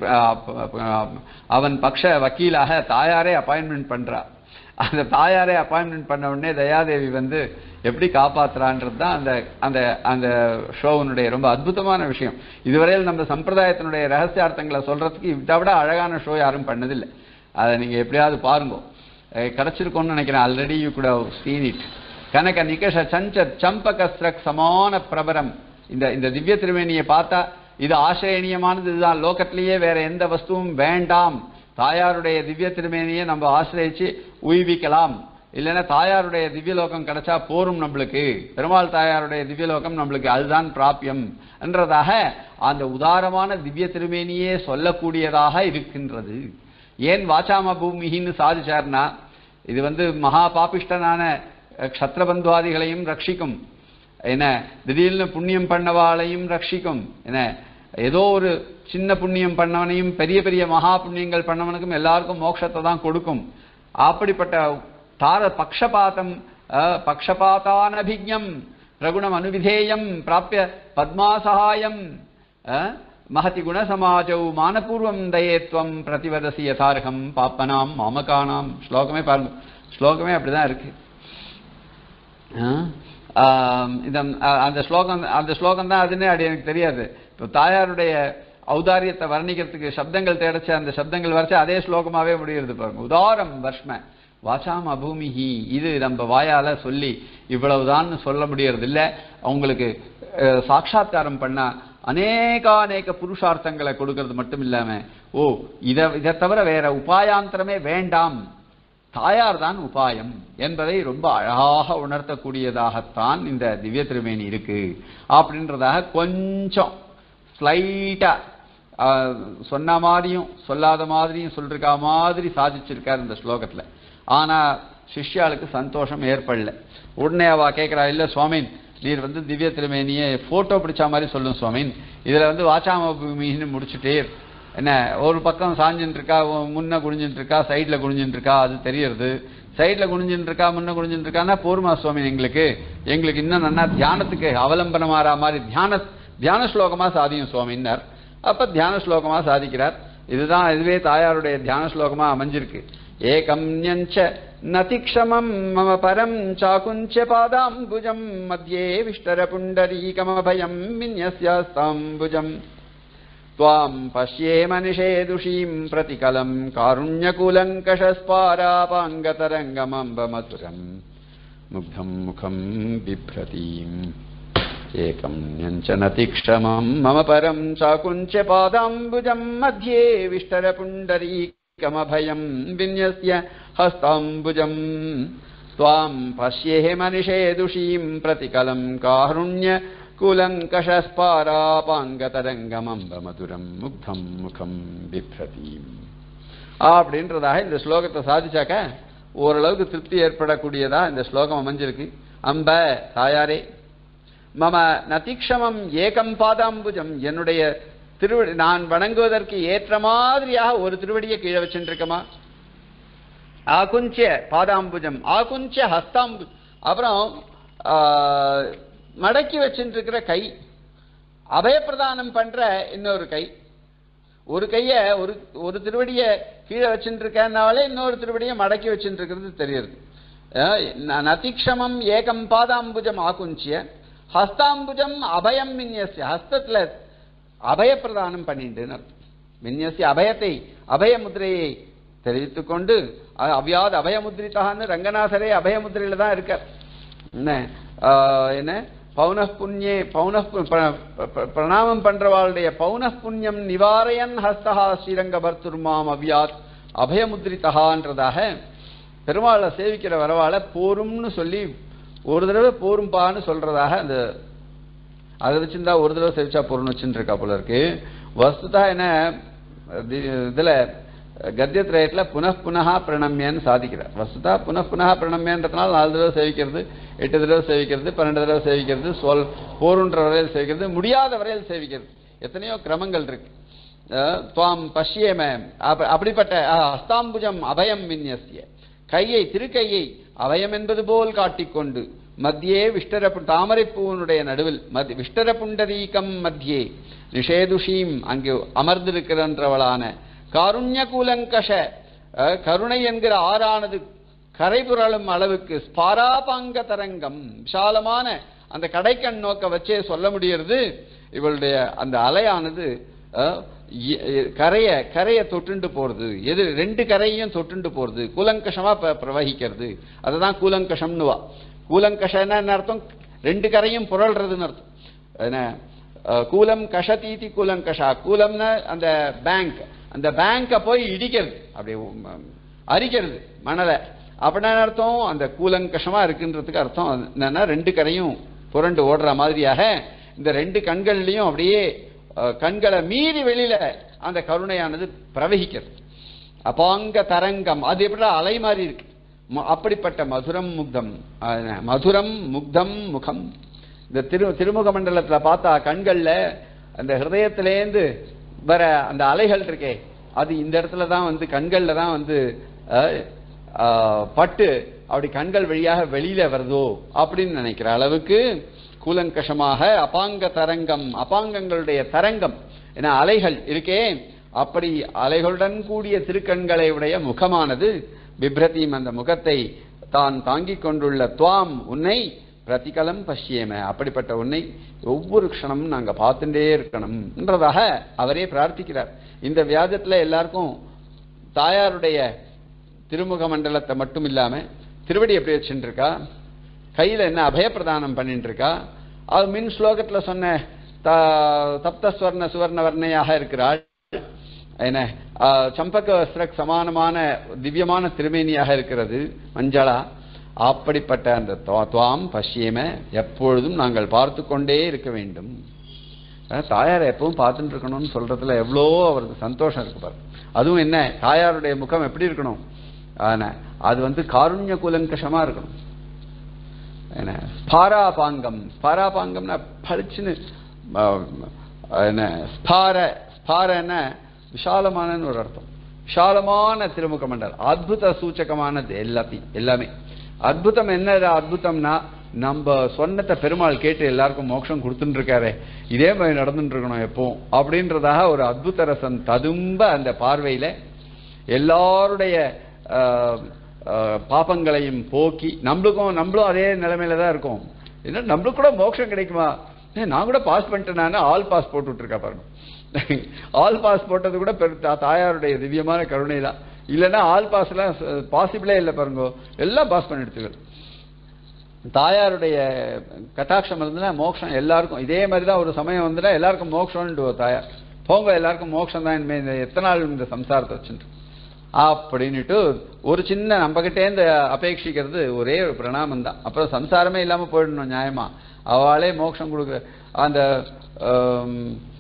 அவன் பக்ஷ வக்கீலாக தாயாரே அப்பாயின்மெண்ட் பண்றா அந்த தாயாரே அப்பாயின்மெண்ட் பண்ண உடனே தயாதேவி வந்து எப்படி காப்பாத்துறான்றது தான் அந்த அந்த அந்த ஷோவனுடைய ரொம்ப அற்புதமான விஷயம் இதுவரையில் நம்ம சம்பிரதாயத்தினுடைய ரகசியார்த்தங்களை சொல்றதுக்கு இதை விட அழகான ஷோ யாரும் பண்ணதில்லை அதை நீங்க எப்படியாவது பாருங்க அஹ் கிடைச்சிருக்கும்னு நினைக்கிறேன் already you could have seen it கனக நிகஷ சஞ்ச சம்பகஸ்ரக் சமான பிரபரம் இந்த இந்த திவ்ய திருவேணியை பார்த்தா இது ஆசிரியனியமானது இதுதான் லோகத்திலேயே வேற எந்த வஸ்துவும் வேண்டாம் தாயாருடைய திவ்ய திருமேனியை நம்ம ஆசிரியச்சு உய்விக்கலாம் இல்லைன்னா தாயாருடைய திவ்யலோகம் கிடைச்சா போரும் நம்மளுக்கு பெருமாள் தாயாருடைய திவ்யலோகம் நம்மளுக்கு அதுதான் பிராபியம் என்றதாக அந்த உதாரமான திவ்ய திருமேனியே சொல்லக்கூடியதாக இருக்கின்றது ஏன் வாச்சாம பூமின்னு சாதிச்சார்னா இது வந்து மகா பாபிஷ்டனான அஹ், க்ஷத்ரபந்துவாதிகளையும் ரட்சிக்கும் என்ன திடீர்னு புண்ணியம் பண்ணவாளையும் ரட்சிக்கும் என்ன ஏதோ ஒரு சின்ன புண்ணியம் பண்ணவனையும் பெரிய பெரிய மகா புண்ணியங்கள் பண்ணவனுக்கும் எல்லாருக்கும் மோட்சத்தை தான் கொடுக்கும் அப்படிப்பட்ட தார பக்ஷபாதம் அஹ், பக்ஷபாதானபிஜம் பிரகுணம் அனுவிதேயம் பிராப்பிய பத்மாசகாயம் அஹ், மகதி குணசமாஜௌ மானபூர்வம் தயேத்வம் பிரதிவதசி யதார்கம் பாப்பனாம் மாமகானாம் ஸ்லோகமே பாருங்க ஸ்லோகமே அப்படிதான் இருக்கு ஆஹ், ஆம், இந்த அ- அந்த ஸ்லோகம் அந்த ஸ்லோகம் தான் அதுன்னு அது எனக்கு தெரியாது இப்போ தாயாருடைய ஔதாரியத்தை வர்ணிக்கிறதுக்கு சப்தங்கள் தேடச்ச அந்த சப்தங்கள் வரைச்சு அதே ஸ்லோகமாவே முடிகிறது பாருங்க உதாரம் வர்ஷ்ம வாசாம் அபூமிஹி இது நம்ம வாயால சொல்லி இவ்வளவுதான்னு சொல்ல முடியறது இல்ல அவங்களுக்கு அஹ், சாட்சாத்காரம் பண்ணா அநேகாநேக புருஷார்த்தங்களை கொடுக்கறது மட்டும் இல்லாம ஓ இத இதை தவிர வேற உபாயாந்திரமே வேண்டாம் தாயார் தான் உபாயம் என்பதை ரொம்ப அழகாக உணர்த்தக்கூடியதாகத்தான் இந்த திவ்ய திருமேனி இருக்கு அப்படின்றதாக கொஞ்சம் ஸ்லைட்டா சொன்ன மாதிரியும் சொல்லாத மாதிரியும் சொல்லிருக்கா மாதிரி சாதிச்சிருக்கார் இந்த ஸ்லோகத்துல ஆனா சிஷ்யாளுக்கு சந்தோஷம் ஏற்படல உடனே அவ கேட்கிறா இல்ல சுவாமின் நீர் வந்து திவ்ய திருமேனியை போட்டோ பிடிச்ச மாதிரி சொல்லும் சுவாமின் இதுல வந்து வாச்சாம பூமின்னு முடிச்சுட்டே என்ன ஒரு பக்கம் சாஞ்சுட்டு இருக்கா ஒ- முன்ன குனிஞ்சுட்டு இருக்கா சைடுல குனிஞ்சுட்டு இருக்கா அது தெரியறது சைடுல குனிஞ்சுட்டு இருக்கா முன்ன குனிஞ்சுட்டு இருக்கான்னா போருமா சுவாமி எங்களுக்கு எங்களுக்கு இன்னும் நன்னா தியானத்துக்கு அவலம்பனம் ஆறா மாதிரி தியான தியான ஸ்லோகமா சாதியும் சுவாமின்னார் அப்ப தியான ஸ்லோகமா சாதிக்கிறார் இதுதான் இதுவே தாயாருடைய தியான ஸ்லோகமா அமைஞ்சிருக்கு ஏகம் ஞஞ்ச நதிக்ஷமம் மம பரம் சாகுஞ்ச பாதாம்புஜம் மத்தியே விஷ்டர புண்டரீகமபயம் விநியஸ்யாஸ்தாம்புஜம் त्वां पश्येम निषेदुषीम् प्रतिकलम् कारुण्यकुलङ्कषस्पारापाङ्गतरङ्गमम्बमधुरम् मुग्धम् मुखम् बिभ्रतीम् एकम् न्यञ्चन तीक्षमम् मम परम् चाकुञ्च पादाम्बुजम् मध्ये विष्टरपुण्डरीकमभयम् विन्यस्य हस्ताम्बुजम् त्वाम् पश्येम निषेदुषीम् प्रतिकलम् कारुण्य குலங்கஷஸ்பாராபாங்கதரங்கமம்ப முக்தம் முகம் பிப்ரதீம் அப்படின்றதாக இந்த ஸ்லோகத்தை சாதிச்சாக்க ஓரளவுக்கு திருப்தி ஏற்படக்கூடியதா இந்த ஸ்லோகம் அமைஞ்சிருக்கு அம்ப தாயாரே மம நதிக்ஷமம் ஏகம் பாதாம்புஜம் என்னுடைய திருவடி நான் வணங்குவதற்கு ஏற்ற மாதிரியாக ஒரு திருவடியை கீழே வச்சுருக்கமா ஆகுஞ்ச பாதாம்புஜம் ஆகுஞ்ச ஹஸ்தாம்பு அப்புறம் ஆ, மடக்கி வச்சுட்டு இருக்கிற கை அபயப்பிரதானம் பண்ற இன்னொரு கை ஒரு கைய ஒரு ஒரு திருவடியை கீழே வச்சுட்டு இருக்கனாலே இன்னொரு திருவடியை மடக்கி வச்சுட்டு இருக்கிறது தெரியுது அஹ் ந- நதிக்ஷமம் ஏகம் பாதாம்புஜம் ஆகுஞ்சிய ஹஸ்தாம்புஜம் அபயம் மின்யஸ்ய ஹஸ்தத்துல அபயப்பிரதானம் பண்ணிட்டுன்னு அர்த்தம். விநியசிய அபயத்தை அபய முத்திரையை தெரிவித்துக் கொண்டு அ- அவ்யாது அபயமுத்ரிதான்னு ரங்கநாதரே அபயமுத்திரையில தான் இருக்கார் என்ன ஆஹ், என்ன பௌனః புண்ணியே பௌனః பு- ப- ப- பிரணாமம் பண்றவாளுடைய பௌனః புண்ணியம் நிவாரயன் ஹஸ்தஹா ஸ்ரீரங்க பர்த்துர்மாம் அவ்யாத் அபயமுத்ரிதகான்றதாக பெருமாளை சேவிக்கிற வரவாளை போரும்னு சொல்லி ஒரு தடவை போரும்பான்னு சொல்றதாக அந்த அதை வச்சிருந்தா ஒரு தடவை சேவிச்சா பொருள் வச்சுட்டு இருக்கா போல இருக்கு வஸ்துதா என்ன தி- இதுல கத்தியத்ரயத்துல புனః புனः பிரணம்யன்னு சாதிக்கிறார் வஸ்துதா புனః புனः பிரணம்யன்றதுனால நாலு தடவை சேவிக்கிறது எட்டு தடவை சேவிக்கிறது பன்னெண்டு தடவை சேவிக்கிறது சொல் போருன்ற வரையில் சேவிக்கிறது முடியாத வரையில் சேவிக்கிறது எத்தனையோ கிரமங்கள் இருக்கு அஹ், துவாம் பஷ்யேம அப்ப- அப்படிப்பட்ட அஹ், ஹஸ்தாம்புஜம் அபயம் விநியசிய கையை திருக்கையை அபயம் என்பது போல் காட்டிக்கொண்டு மத்தியே விஷ்டர தாமரைப்பூவனுடைய நடுவில் மத் விஷ்டர புண்டரீகம் மத்தியே நிஷேதுஷீம் அங்கே அமர்ந்திருக்கிறன்றவளான காருண்ய கூலங்கஷ அஹ், கருணை என்கிற ஆறானது கரைபுரளும் அளவுக்கு ஸ்பாராபாங்க தரங்கம் விசாலமான அந்த கடைக்கண் நோக்க வச்சே சொல்ல முடியறது இவளுடைய அந்த அலையானது அஹ், இ- இ- கரைய கரைய தொட்டுண்டு போறது எது ரெண்டு கரையும் தொட்டுண்டு போறது கூலங்கஷமா ப- பிரவகிக்கிறது அதுதான் கூலங்கஷம்னுவா கூலங்கஷன்னா என்ன அர்த்தம் ரெண்டு கரையும் புரள்றதுன்னு அர்த்தம் என்ன அஹ், கூலம் கஷதீதி கூலங்கஷா கூலம்னா அந்த பேங்க் அந்த பேங்கை போய் இடிக்கிறது அப்படியே உம், அரிக்கிறது மணலை அப்படின்னா என்ன அர்த்தம் அந்த கூலங்கஷமா இருக்குன்றதுக்கு அர்த்தம் என்னன்னா ரெண்டு கரையும் புரண்டு ஓடுற மாதிரியாக இந்த ரெண்டு கண்கள்லயும் அப்படியே அஹ், கண்களை மீறி வெளியில அந்த கருணையானது பிரவகிக்கிறது அபாங்க தரங்கம் அது எப்படி அலை மாதிரி இருக்கு ம- அப்படிப்பட்ட மதுரம் முக்தம் அஹ், என்ன, மதுரம் முக்தம் முகம் இந்த திரு திருமுக மண்டலத்துல பார்த்தா கண்கள்ல அந்த ஹிருதயத்திலேந்து வர அந்த அலைகள் இருக்கே அது இந்த இடத்துல தான் வந்து கண்கள்ல தான் வந்து அஹ், அஹ், பட்டு அப்படி கண்கள் வழியாக வெளியில வருதோ அப்படின்னு நினைக்கிற அளவுக்கு கூலங்கஷமாக அபாங்க தரங்கம் அபாங்கங்களுடைய தரங்கம் என அலைகள் இருக்கே அப்படி அலைகளுடன் கூடிய திருக்கண்களை உடைய முகமானது பிப்ரதீம் அந்த முகத்தை தான் தாங்கிக் கொண்டுள்ள துவாம் உன்னை பிரதிகலம் பஷ்யேம அப்படிப்பட்ட உன்னை ஒவ்வொரு க்ஷணமும் நாங்க பார்த்துட்டே இருக்கணும்ன்றதாக அவரே பிரார்த்திக்கிறார் இந்த வியாஜத்துல எல்லாருக்கும் தாயாருடைய திருமுக மண்டலத்தை மட்டும் இல்லாம திருவடி எப்படி வச்சுட்டு இருக்கா கையில என்ன அபயப்பிரதானம் பண்ணிட்டு இருக்கா அது மின் ஸ்லோகத்துல சொன்ன த- தப்த ஸ்வர்ண சுவர்ண வர்ணையாக இருக்கிறாள் என்ன ஆ, சம்பக வஸ்திரக் சமானமான திவ்யமான திருமேனியாக இருக்கிறது மஞ்சளா அப்படிப்பட்ட அந்த துவா- துவாம் பஷ்யேம எப்பொழுதும் நாங்கள் பார்த்து கொண்டே இருக்க வேண்டும் அஹ் தாயாரை எப்பவும் பார்த்துட்டு இருக்கணும்னு சொல்றதுல எவ்வளோ அவருக்கு சந்தோஷம் இருக்கு பாரு அதுவும் என்ன தாயாருடைய முகம் எப்படி இருக்கணும் ஆனா, அது வந்து காருண்ய குலங்கஷமா இருக்கணும் என்ன ஸ்பாராபாங்கம் ஸ்பாராபாங்கம்னா பளிச்சுன்னு ஆஹ், என்ன ஸ்பார ஸ்பாரன்னா விஷாலமானன்னு ஒரு அர்த்தம் விஷாலமான திருமுக மண்டலம் அத்புத சூச்சகமானது எல்லாத்தையும் எல்லாமே அத்புதம் என்ன அத்புதம்னா நம்ம சொன்னத்தை பெருமாள் கேட்டு எல்லாருக்கும் மோட்சம் கொடுத்துட்டு இருக்காரே இதே மாதிரி நடந்துட்டு இருக்கணும் எப்பவும் அப்படின்றதாக ஒரு அத்புத ரசம் ததும்ப அந்த பார்வையில எல்லாருடைய ஆஹ், ஆஹ், பாபங்களையும் போக்கி நம்மளுக்கும் நம்மளும் அதே நிலைமையில தான் இருக்கோம் என்ன நம்மளுக்கு கூட மோட்சம் கிடைக்குமா ஏய், நான் கூட பாஸ் பண்ணிட்டேன் ஆல் பாஸ் போட்டு விட்டுருக்கா பாருங்க ஆல் பாஸ் போட்டது கூட பெரு தா- தாயாருடைய திவ்யமான கருணை தான் இல்லைன்னா ஆல் பாஸ்லாம் பாசிபிளே இல்லை பாருங்க எல்லாம் பாஸ் பண்ணி எடுத்துக்கள் தாயாருடைய கட்டாட்சம் இருந்ததுன்னா மோட்சம் எல்லாருக்கும் இதே மாதிரி தான் ஒரு சமயம் வந்துன்னா எல்லாருக்கும் மோட்சம்னு தாயார் போங்க எல்லாருக்கும் மோட்சம் தான் இனிமே இந்த எத்தனை நாள் இந்த சம்சாரத்தை வச்சுட்டு அப்படின்னுட்டு ஒரு சின்ன நம்மகிட்டேருந்து அபேட்சிக்கிறது ஒரே ஒரு பிரணாமம் தான் அப்புறம் சம்சாரமே இல்லாம போயிடணும் நியாயமா அவளே மோட்சம் கொடுக்க அந்த ஆம்,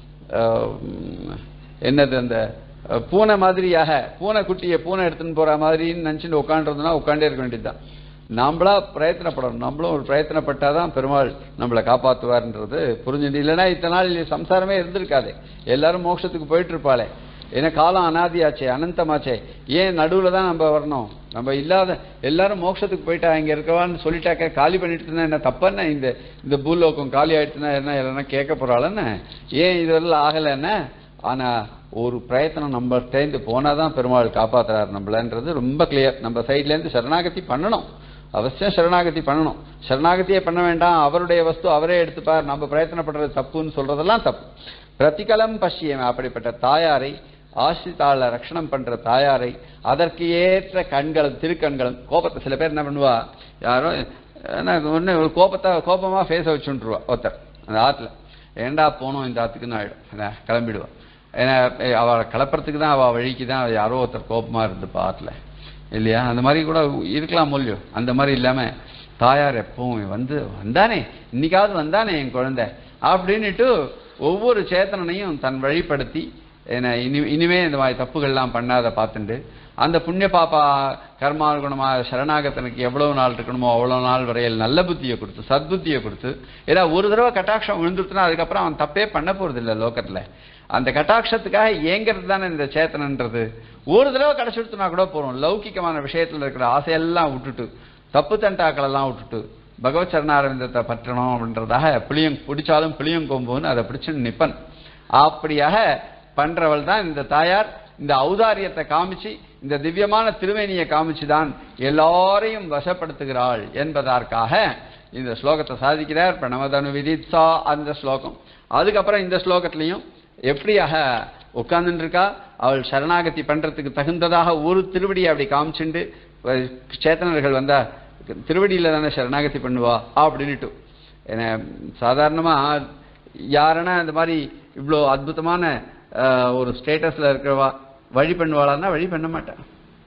ஆம், என்னது அந்த அஹ், பூனை மாதிரியாக பூனை குட்டியை பூனை எடுத்துன்னு போற மாதிரின்னு நினைச்சுட்டு உட்காந்துருந்தோம்னா உட்காண்டே இருக்க வேண்டியதுதான் நம்மளா பிரயத்தனப்படணும் நம்மளும் ஒரு பிரயத்தனப்பட்டாதான் பெருமாள் நம்மளை காப்பாத்துவார்ன்றது புரிஞ்சுட்டு இல்லைன்னா இத்தனை நாள் சம்சாரமே இருந்திருக்காதே எல்லாரும் மோட்சத்துக்கு போயிட்டு இருப்பாளே ஏன்னா காலம் அனாதியாச்சே அனந்தமாச்சே ஏன் நடுவுல தான் நம்ம வரணும் நம்ம இல்லாத எல்லாரும் மோட்சத்துக்கு போயிட்டா இங்க இருக்கவான்னு சொல்லிட்டாக்க காலி பண்ணிட்டு இருந்தா என்ன தப்பன்னா இந்த இந்த பூலோகம் காலி ஆயிடுச்சுன்னா என்ன எல்லாம் கேட்க போறாளன்னு ஏன் இதெல்லாம் ஆகலைன்னு ஆனா ஒரு பிரயத்தனம் நம்ம தேர்ந்து போனாதான் பெருமாள் காப்பாத்துறாரு நம்மளன்றது ரொம்ப கிளியர் நம்ம சைட்ல இருந்து சரணாகதி பண்ணணும் அவசியம் சரணாகதி பண்ணணும் சரணாகதியே பண்ண வேண்டாம் அவருடைய வஸ்து அவரே எடுத்துப்பார் நம்ம பிரயத்தனப்படுறது தப்புன்னு சொல்றதெல்லாம் தப்பு பிரதிகலம் பசியம் அப்படிப்பட்ட தாயாரை ஆசிரித்தாள ரட்சணம் பண்ற தாயாரை அதற்கு ஏற்ற கண்களும் திருக்கண்களும் கோபத்தை சில பேர் என்ன பண்ணுவா யாரோ என்ன ஒண்ணு ஒரு கோபத்தை கோபமா ஃபேஸ வச்சுருவா ஒருத்தர் அந்த ஆத்துல ஏண்டா போனோம் இந்த ஆத்துக்குன்னு ஆயிடும் என்ன, கிளம்பிடுவா ஏன்னா ஏ, அவளை கிளப்புறதுக்கு தான் அவள் வழிக்கு தான் யாரோ ஒருத்தர் கோபமா இருந்துப்பா ஆத்துல இல்லையா அந்த மாதிரி கூட இருக்கலாம் மூலியம் அந்த மாதிரி இல்லாம தாயார் எப்பவும் வந்து வந்தானே இன்னைக்காவது வந்தானே என் குழந்தை அப்படின்னுட்டு ஒவ்வொரு சேத்தனையும் தன் வழிப்படுத்தி என்ன இனி இனிமே இந்த மாதிரி தப்புகள்லாம் பண்ணாத பார்த்துண்டு அந்த புண்ணிய பாப்பா கர்மானுகுணமா சரணாகத்தனுக்கு எவ்வளவு நாள் இருக்கணுமோ அவ்வளவு நாள் வரையில் நல்ல புத்தியை கொடுத்து சத்புத்தியை கொடுத்து ஏதா ஒரு தடவை கட்டாட்சம் விழுந்துட்டுனா அதுக்கப்புறம் அவன் தப்பே பண்ண போறது இல்லை லோகத்துல அந்த கட்டாட்சத்துக்காக ஏங்கிறது தானே இந்த சேத்தனன்றது ஒரு தடவை கிடைச்சிடுத்துனா கூட போறோம் லௌகிகமான விஷயத்துல இருக்கிற ஆசையெல்லாம் விட்டுட்டு தப்பு தண்டாக்கள் எல்லாம் விட்டுட்டு பகவத் சரணாரவிந்தத்தை பற்றணும் அப்படின்றதாக புளியங் பிடிச்சாலும் புளியங்கொம்புன்னு அதை பிடிச்சு நிப்பன் அப்படியாக பண்றவள் தான் இந்த தாயார் இந்த ஔதாரியத்தை காமிச்சு இந்த திவ்யமான திருவேணியை காமிச்சு தான் எல்லாரையும் வசப்படுத்துகிறாள் என்பதற்காக இந்த ஸ்லோகத்தை சாதிக்கிறார் பிரணவதனு விதித்சா அந்த ஸ்லோகம் அதுக்கப்புறம் இந்த ஸ்லோகத்திலையும் எப்படியாக உட்கார்ந்துட்டு இருக்கா அவள் சரணாகதி பண்றதுக்கு தகுந்ததாக ஒரு திருவடியை அப்படி காமிச்சுண்டு அஹ், சேத்தனர்கள் வந்தா திருவடியில தானே சரணாகதி பண்ணுவா அப்படின்னுட்டு ஏன்னா சாதாரணமா யாருன்னா இந்த மாதிரி இவ்வளோ அற்புதமான அஹ், ஒரு ஸ்டேட்டஸ்ல இருக்கிறவா வழி பண்ணுவாளான்னா வழி பண்ண மாட்டா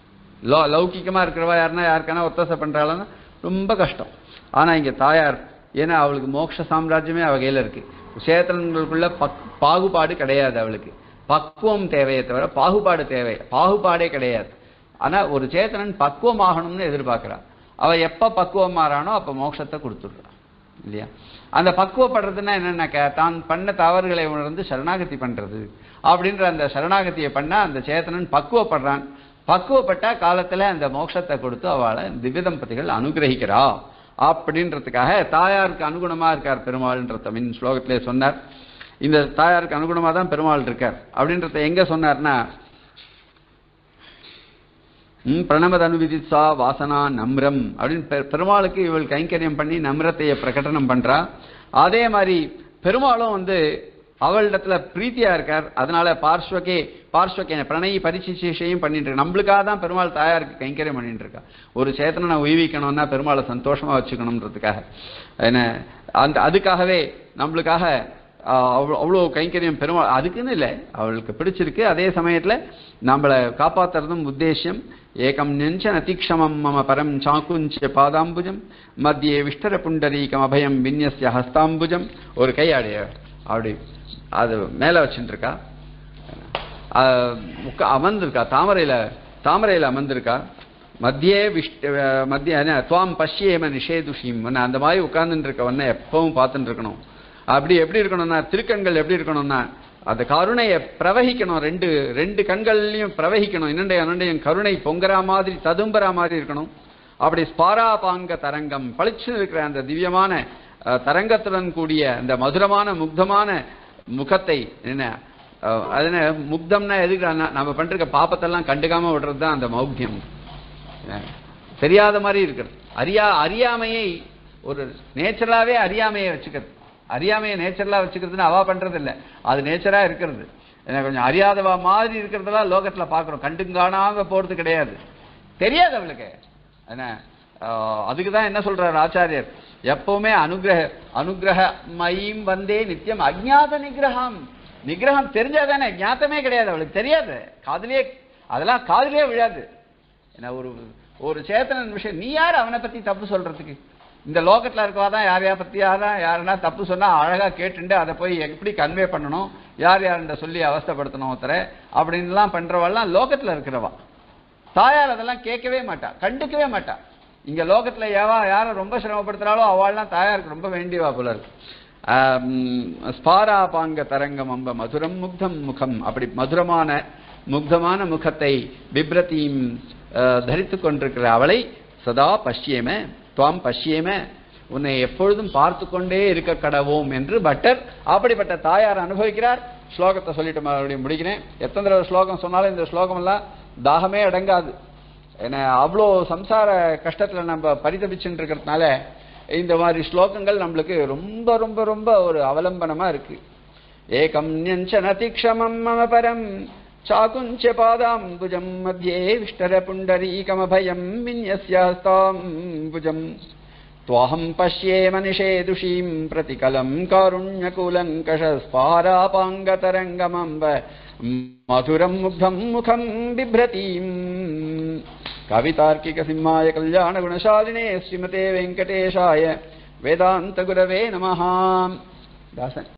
லோ லௌகிக்கமா இருக்கிறவா யாருன்னா யாருக்கான ஒத்தாசை பண்றாளான்னா ரொம்ப கஷ்டம் ஆனா இங்க தாயார் ஏன்னா அவளுக்கு மோட்ச சாம்ராஜ்யமே அவ கையில இருக்கு சேத்தனங்களுக்குள்ள பக் பாகுபாடு கிடையாது அவளுக்கு பக்குவம் தேவையே தவிர பாகுபாடு தேவை பாகுபாடே கிடையாது ஆனா ஒரு சேத்தனன் பக்குவம் ஆகணும்னு எதிர்பார்க்கிறா அவ எப்ப பக்குவம் மாறானோ அப்ப மோட்சத்தை கொடுத்துடுறா இல்லையா அந்த பக்குவப்படுறதுன்னா என்னன்னாக்க தான் பண்ண தவறுகளை உணர்ந்து சரணாகதி பண்றது அப்படின்ற அந்த சரணாகதியை பண்ணா அந்த சேத்தனன் பக்குவப்படுறான் பக்குவப்பட்டா காலத்துல அந்த மோட்சத்தை கொடுத்து அவளை திவ்ய தம்பதிகள் அனுகிரகிக்கிறா அப்படின்றதுக்காக தாயாருக்கு அனுகுணமா இருக்கார் பெருமாள்ன்ற தமிழ் ஸ்லோகத்திலே சொன்னார் இந்த தாயாருக்கு அனுகுணமா தான் பெருமாள் இருக்கார் அப்படின்றத எங்க சொன்னார்னா ம், பிரணமத அனுவிதித்சா வாசனா நம்ரம் அப்படின்னு பெ- பெருமாளுக்கு இவள் கைங்கரியம் பண்ணி நம்ரத்தைய பிரகடனம் பண்றா அதே மாதிரி பெருமாளும் வந்து அவளிடத்துல பிரீத்தியா இருக்கார் அதனால பார்ஸ்வகே பார்ஸ்வகே பிரணயி பரிசிசேஷையும் பண்ணிட்டு இருக்கு நம்மளுக்காக தான் பெருமாள் தாயாருக்கு கைங்கரியம் பண்ணிட்டு இருக்கா ஒரு சேத்தனை உய்விக்கணும்னா பெருமாளை சந்தோஷமா வச்சுக்கணுன்றதுக்காக என்ன அந்த அதுக்காகவே நம்மளுக்காக ஆஹ் அவ்வளோ அவ்வளோ கைங்கரியம் பெருமாள் அதுக்குன்னு இல்லை அவளுக்கு பிடிச்சிருக்கு அதே சமயத்துல நம்மளை காப்பாத்துறதும் உத்தேசியம் ஏகம் நெஞ்ச நதிக்ஷமம் மம பரம் சாக்குஞ்ச பாதாம்புஜம் மத்தியே விஷ்டர புண்டரீகம் அபயம் விந்யஸ்ய ஹஸ்தாம்புஜம் ஒரு கை அப்படி அப்படி அது மேல வச்சுட்டு இருக்கா ஆஹ் உக்க- அமர்ந்திருக்கா தாமரையில தாமரையில அமர்ந்திருக்கா மத்தியே விஷ்ட மத்திய என்ன, துவாம் பஷ்யேம நிஷேதுஷிம் அந்த மாதிரி உட்கார்ந்துட்டு இருக்கவன எப்பவும் பார்த்துட்டு இருக்கணும் அப்படி எப்படி இருக்கணும்னா திருக்கண்கள் எப்படி இருக்கணும்னா அந்த கருணையை பிரவகிக்கணும் ரெண்டு ரெண்டு கண்கள்லயும் பிரவகிக்கணும் இன்னண்டைய அனண்டையும் கருணை பொங்குற மாதிரி ததும்புற மாதிரி இருக்கணும் அப்படி ஸ்பாராபாங்க தரங்கம் பளிச்சு இருக்கிற அந்த திவ்யமான அஹ், தரங்கத்துடன் கூடிய அந்த மதுரமான முக்தமான முகத்தை என்ன அஹ், அது என்ன முக்தம்னா எதுக்கு நம்ம பண்ற பாப்பத்தெல்லாம் கண்டுக்காம விடுறது தான் அந்த மௌக்தியம் அஹ், தெரியாத மாதிரி இருக்கிறது அறியா அறியாமையை ஒரு நேச்சுரலாவே அறியாமையை வச்சுக்கிறது அறியாமையை நேச்சுரலா வச்சுக்கிறதுன்னு அவா பண்றது இல்ல அது நேச்சரா இருக்கிறது எனக்கு கொஞ்சம் அறியாதவா மாதிரி இருக்கிறதெல்லாம் லோகத்துல பாக்குறோம் கண்டும் காணாம போறது கிடையாது தெரியாது அவளுக்கு என்ன ஆஹ், அதுக்கு தான் என்ன சொல்றார் ஆச்சாரியர் எப்பவுமே அனுகிரக அனுகிரக மயம் வந்தே நித்தியம் அஜ்ஞாத நிகிரகம் நிகிரகம் தெரிஞ்சாதானே ஞாத்தமே கிடையாது அவளுக்கு தெரியாது காதுலயே அதெல்லாம் காதுலயே விழாது என்ன ஒரு ஒரு சேத்தனன் விஷயம் நீ யார் அவனை பத்தி தப்பு சொல்றதுக்கு இந்த லோகத்துல இருக்கவா தான் யார் யார் பத்தி யாரா யாருன்னா தப்பு சொன்னா அழகா கேட்டுண்டு அதை போய் எப்படி கன்வே பண்ணணும் யார் யாருன்ற சொல்லி அவஸ்தைப்படுத்தணும் ஒருத்தரை அப்படின்லாம் பண்றவெல்லாம் லோகத்துல இருக்கிறவா தாயார் அதெல்லாம் கேட்கவே மாட்டா கண்டுக்கவே மாட்டா இங்க லோகத்துல யாவா யாரை ரொம்ப சிரமப்படுத்துறாளோ அவள்லாம் தாயாருக்கு ரொம்ப வேண்டியவா போல இருக்கு ஆம், ஸ்பாராபாங்க தரங்கம் அம்ப மதுரம் முக்தம் முகம் அப்படி மதுரமான முக்தமான முகத்தை பிப்ரதியும் தரித்து கொண்டிருக்கிற அவளை சதா பஷ்யேம துவாம் பஷ்யேம உன்னை எப்பொழுதும் பார்த்து கொண்டே இருக்க கடவோம் என்று பட்டர் அப்படிப்பட்ட தாயார் அனுபவிக்கிறார் ஸ்லோகத்தை சொல்லிட்டு மறுபடியும் முடிக்கிறேன் எத்தனை தடவை ஸ்லோகம் சொன்னாலும் இந்த ஸ்லோகம் எல்லாம் தாகமே அடங்காது ஏன்னா அவ்வளோ சம்சார கஷ்டத்துல நம்ம பரிதபிச்சுட்டு இருக்கிறதுனால இந்த மாதிரி ஸ்லோகங்கள் நம்மளுக்கு ரொம்ப ரொம்ப ரொம்ப ஒரு அவலம்பனமா இருக்கு ஏகம் ஞஞ்சன தீக்ஷமம் மம பரம் சாகுஞ்ச பாதாம்புஜம் மத்தியே விஷ்டர புண்டரீகமபயம் விநியஸ்யாஸ்தாம்புஜம் त्वाहं पश्येम निषेदुषीं प्रतिकलं कारुण्यकुलङ्कषस्पारापाङ्गतरङ्गमम्ब मधुरं मुग्धं मुखं बिभ्रतीम् कवितार्किकसिंहाय कल्याणगुणशालिने श्रीमते वेङ्कटेशाय वेदान्तगुरवे नमः दासन्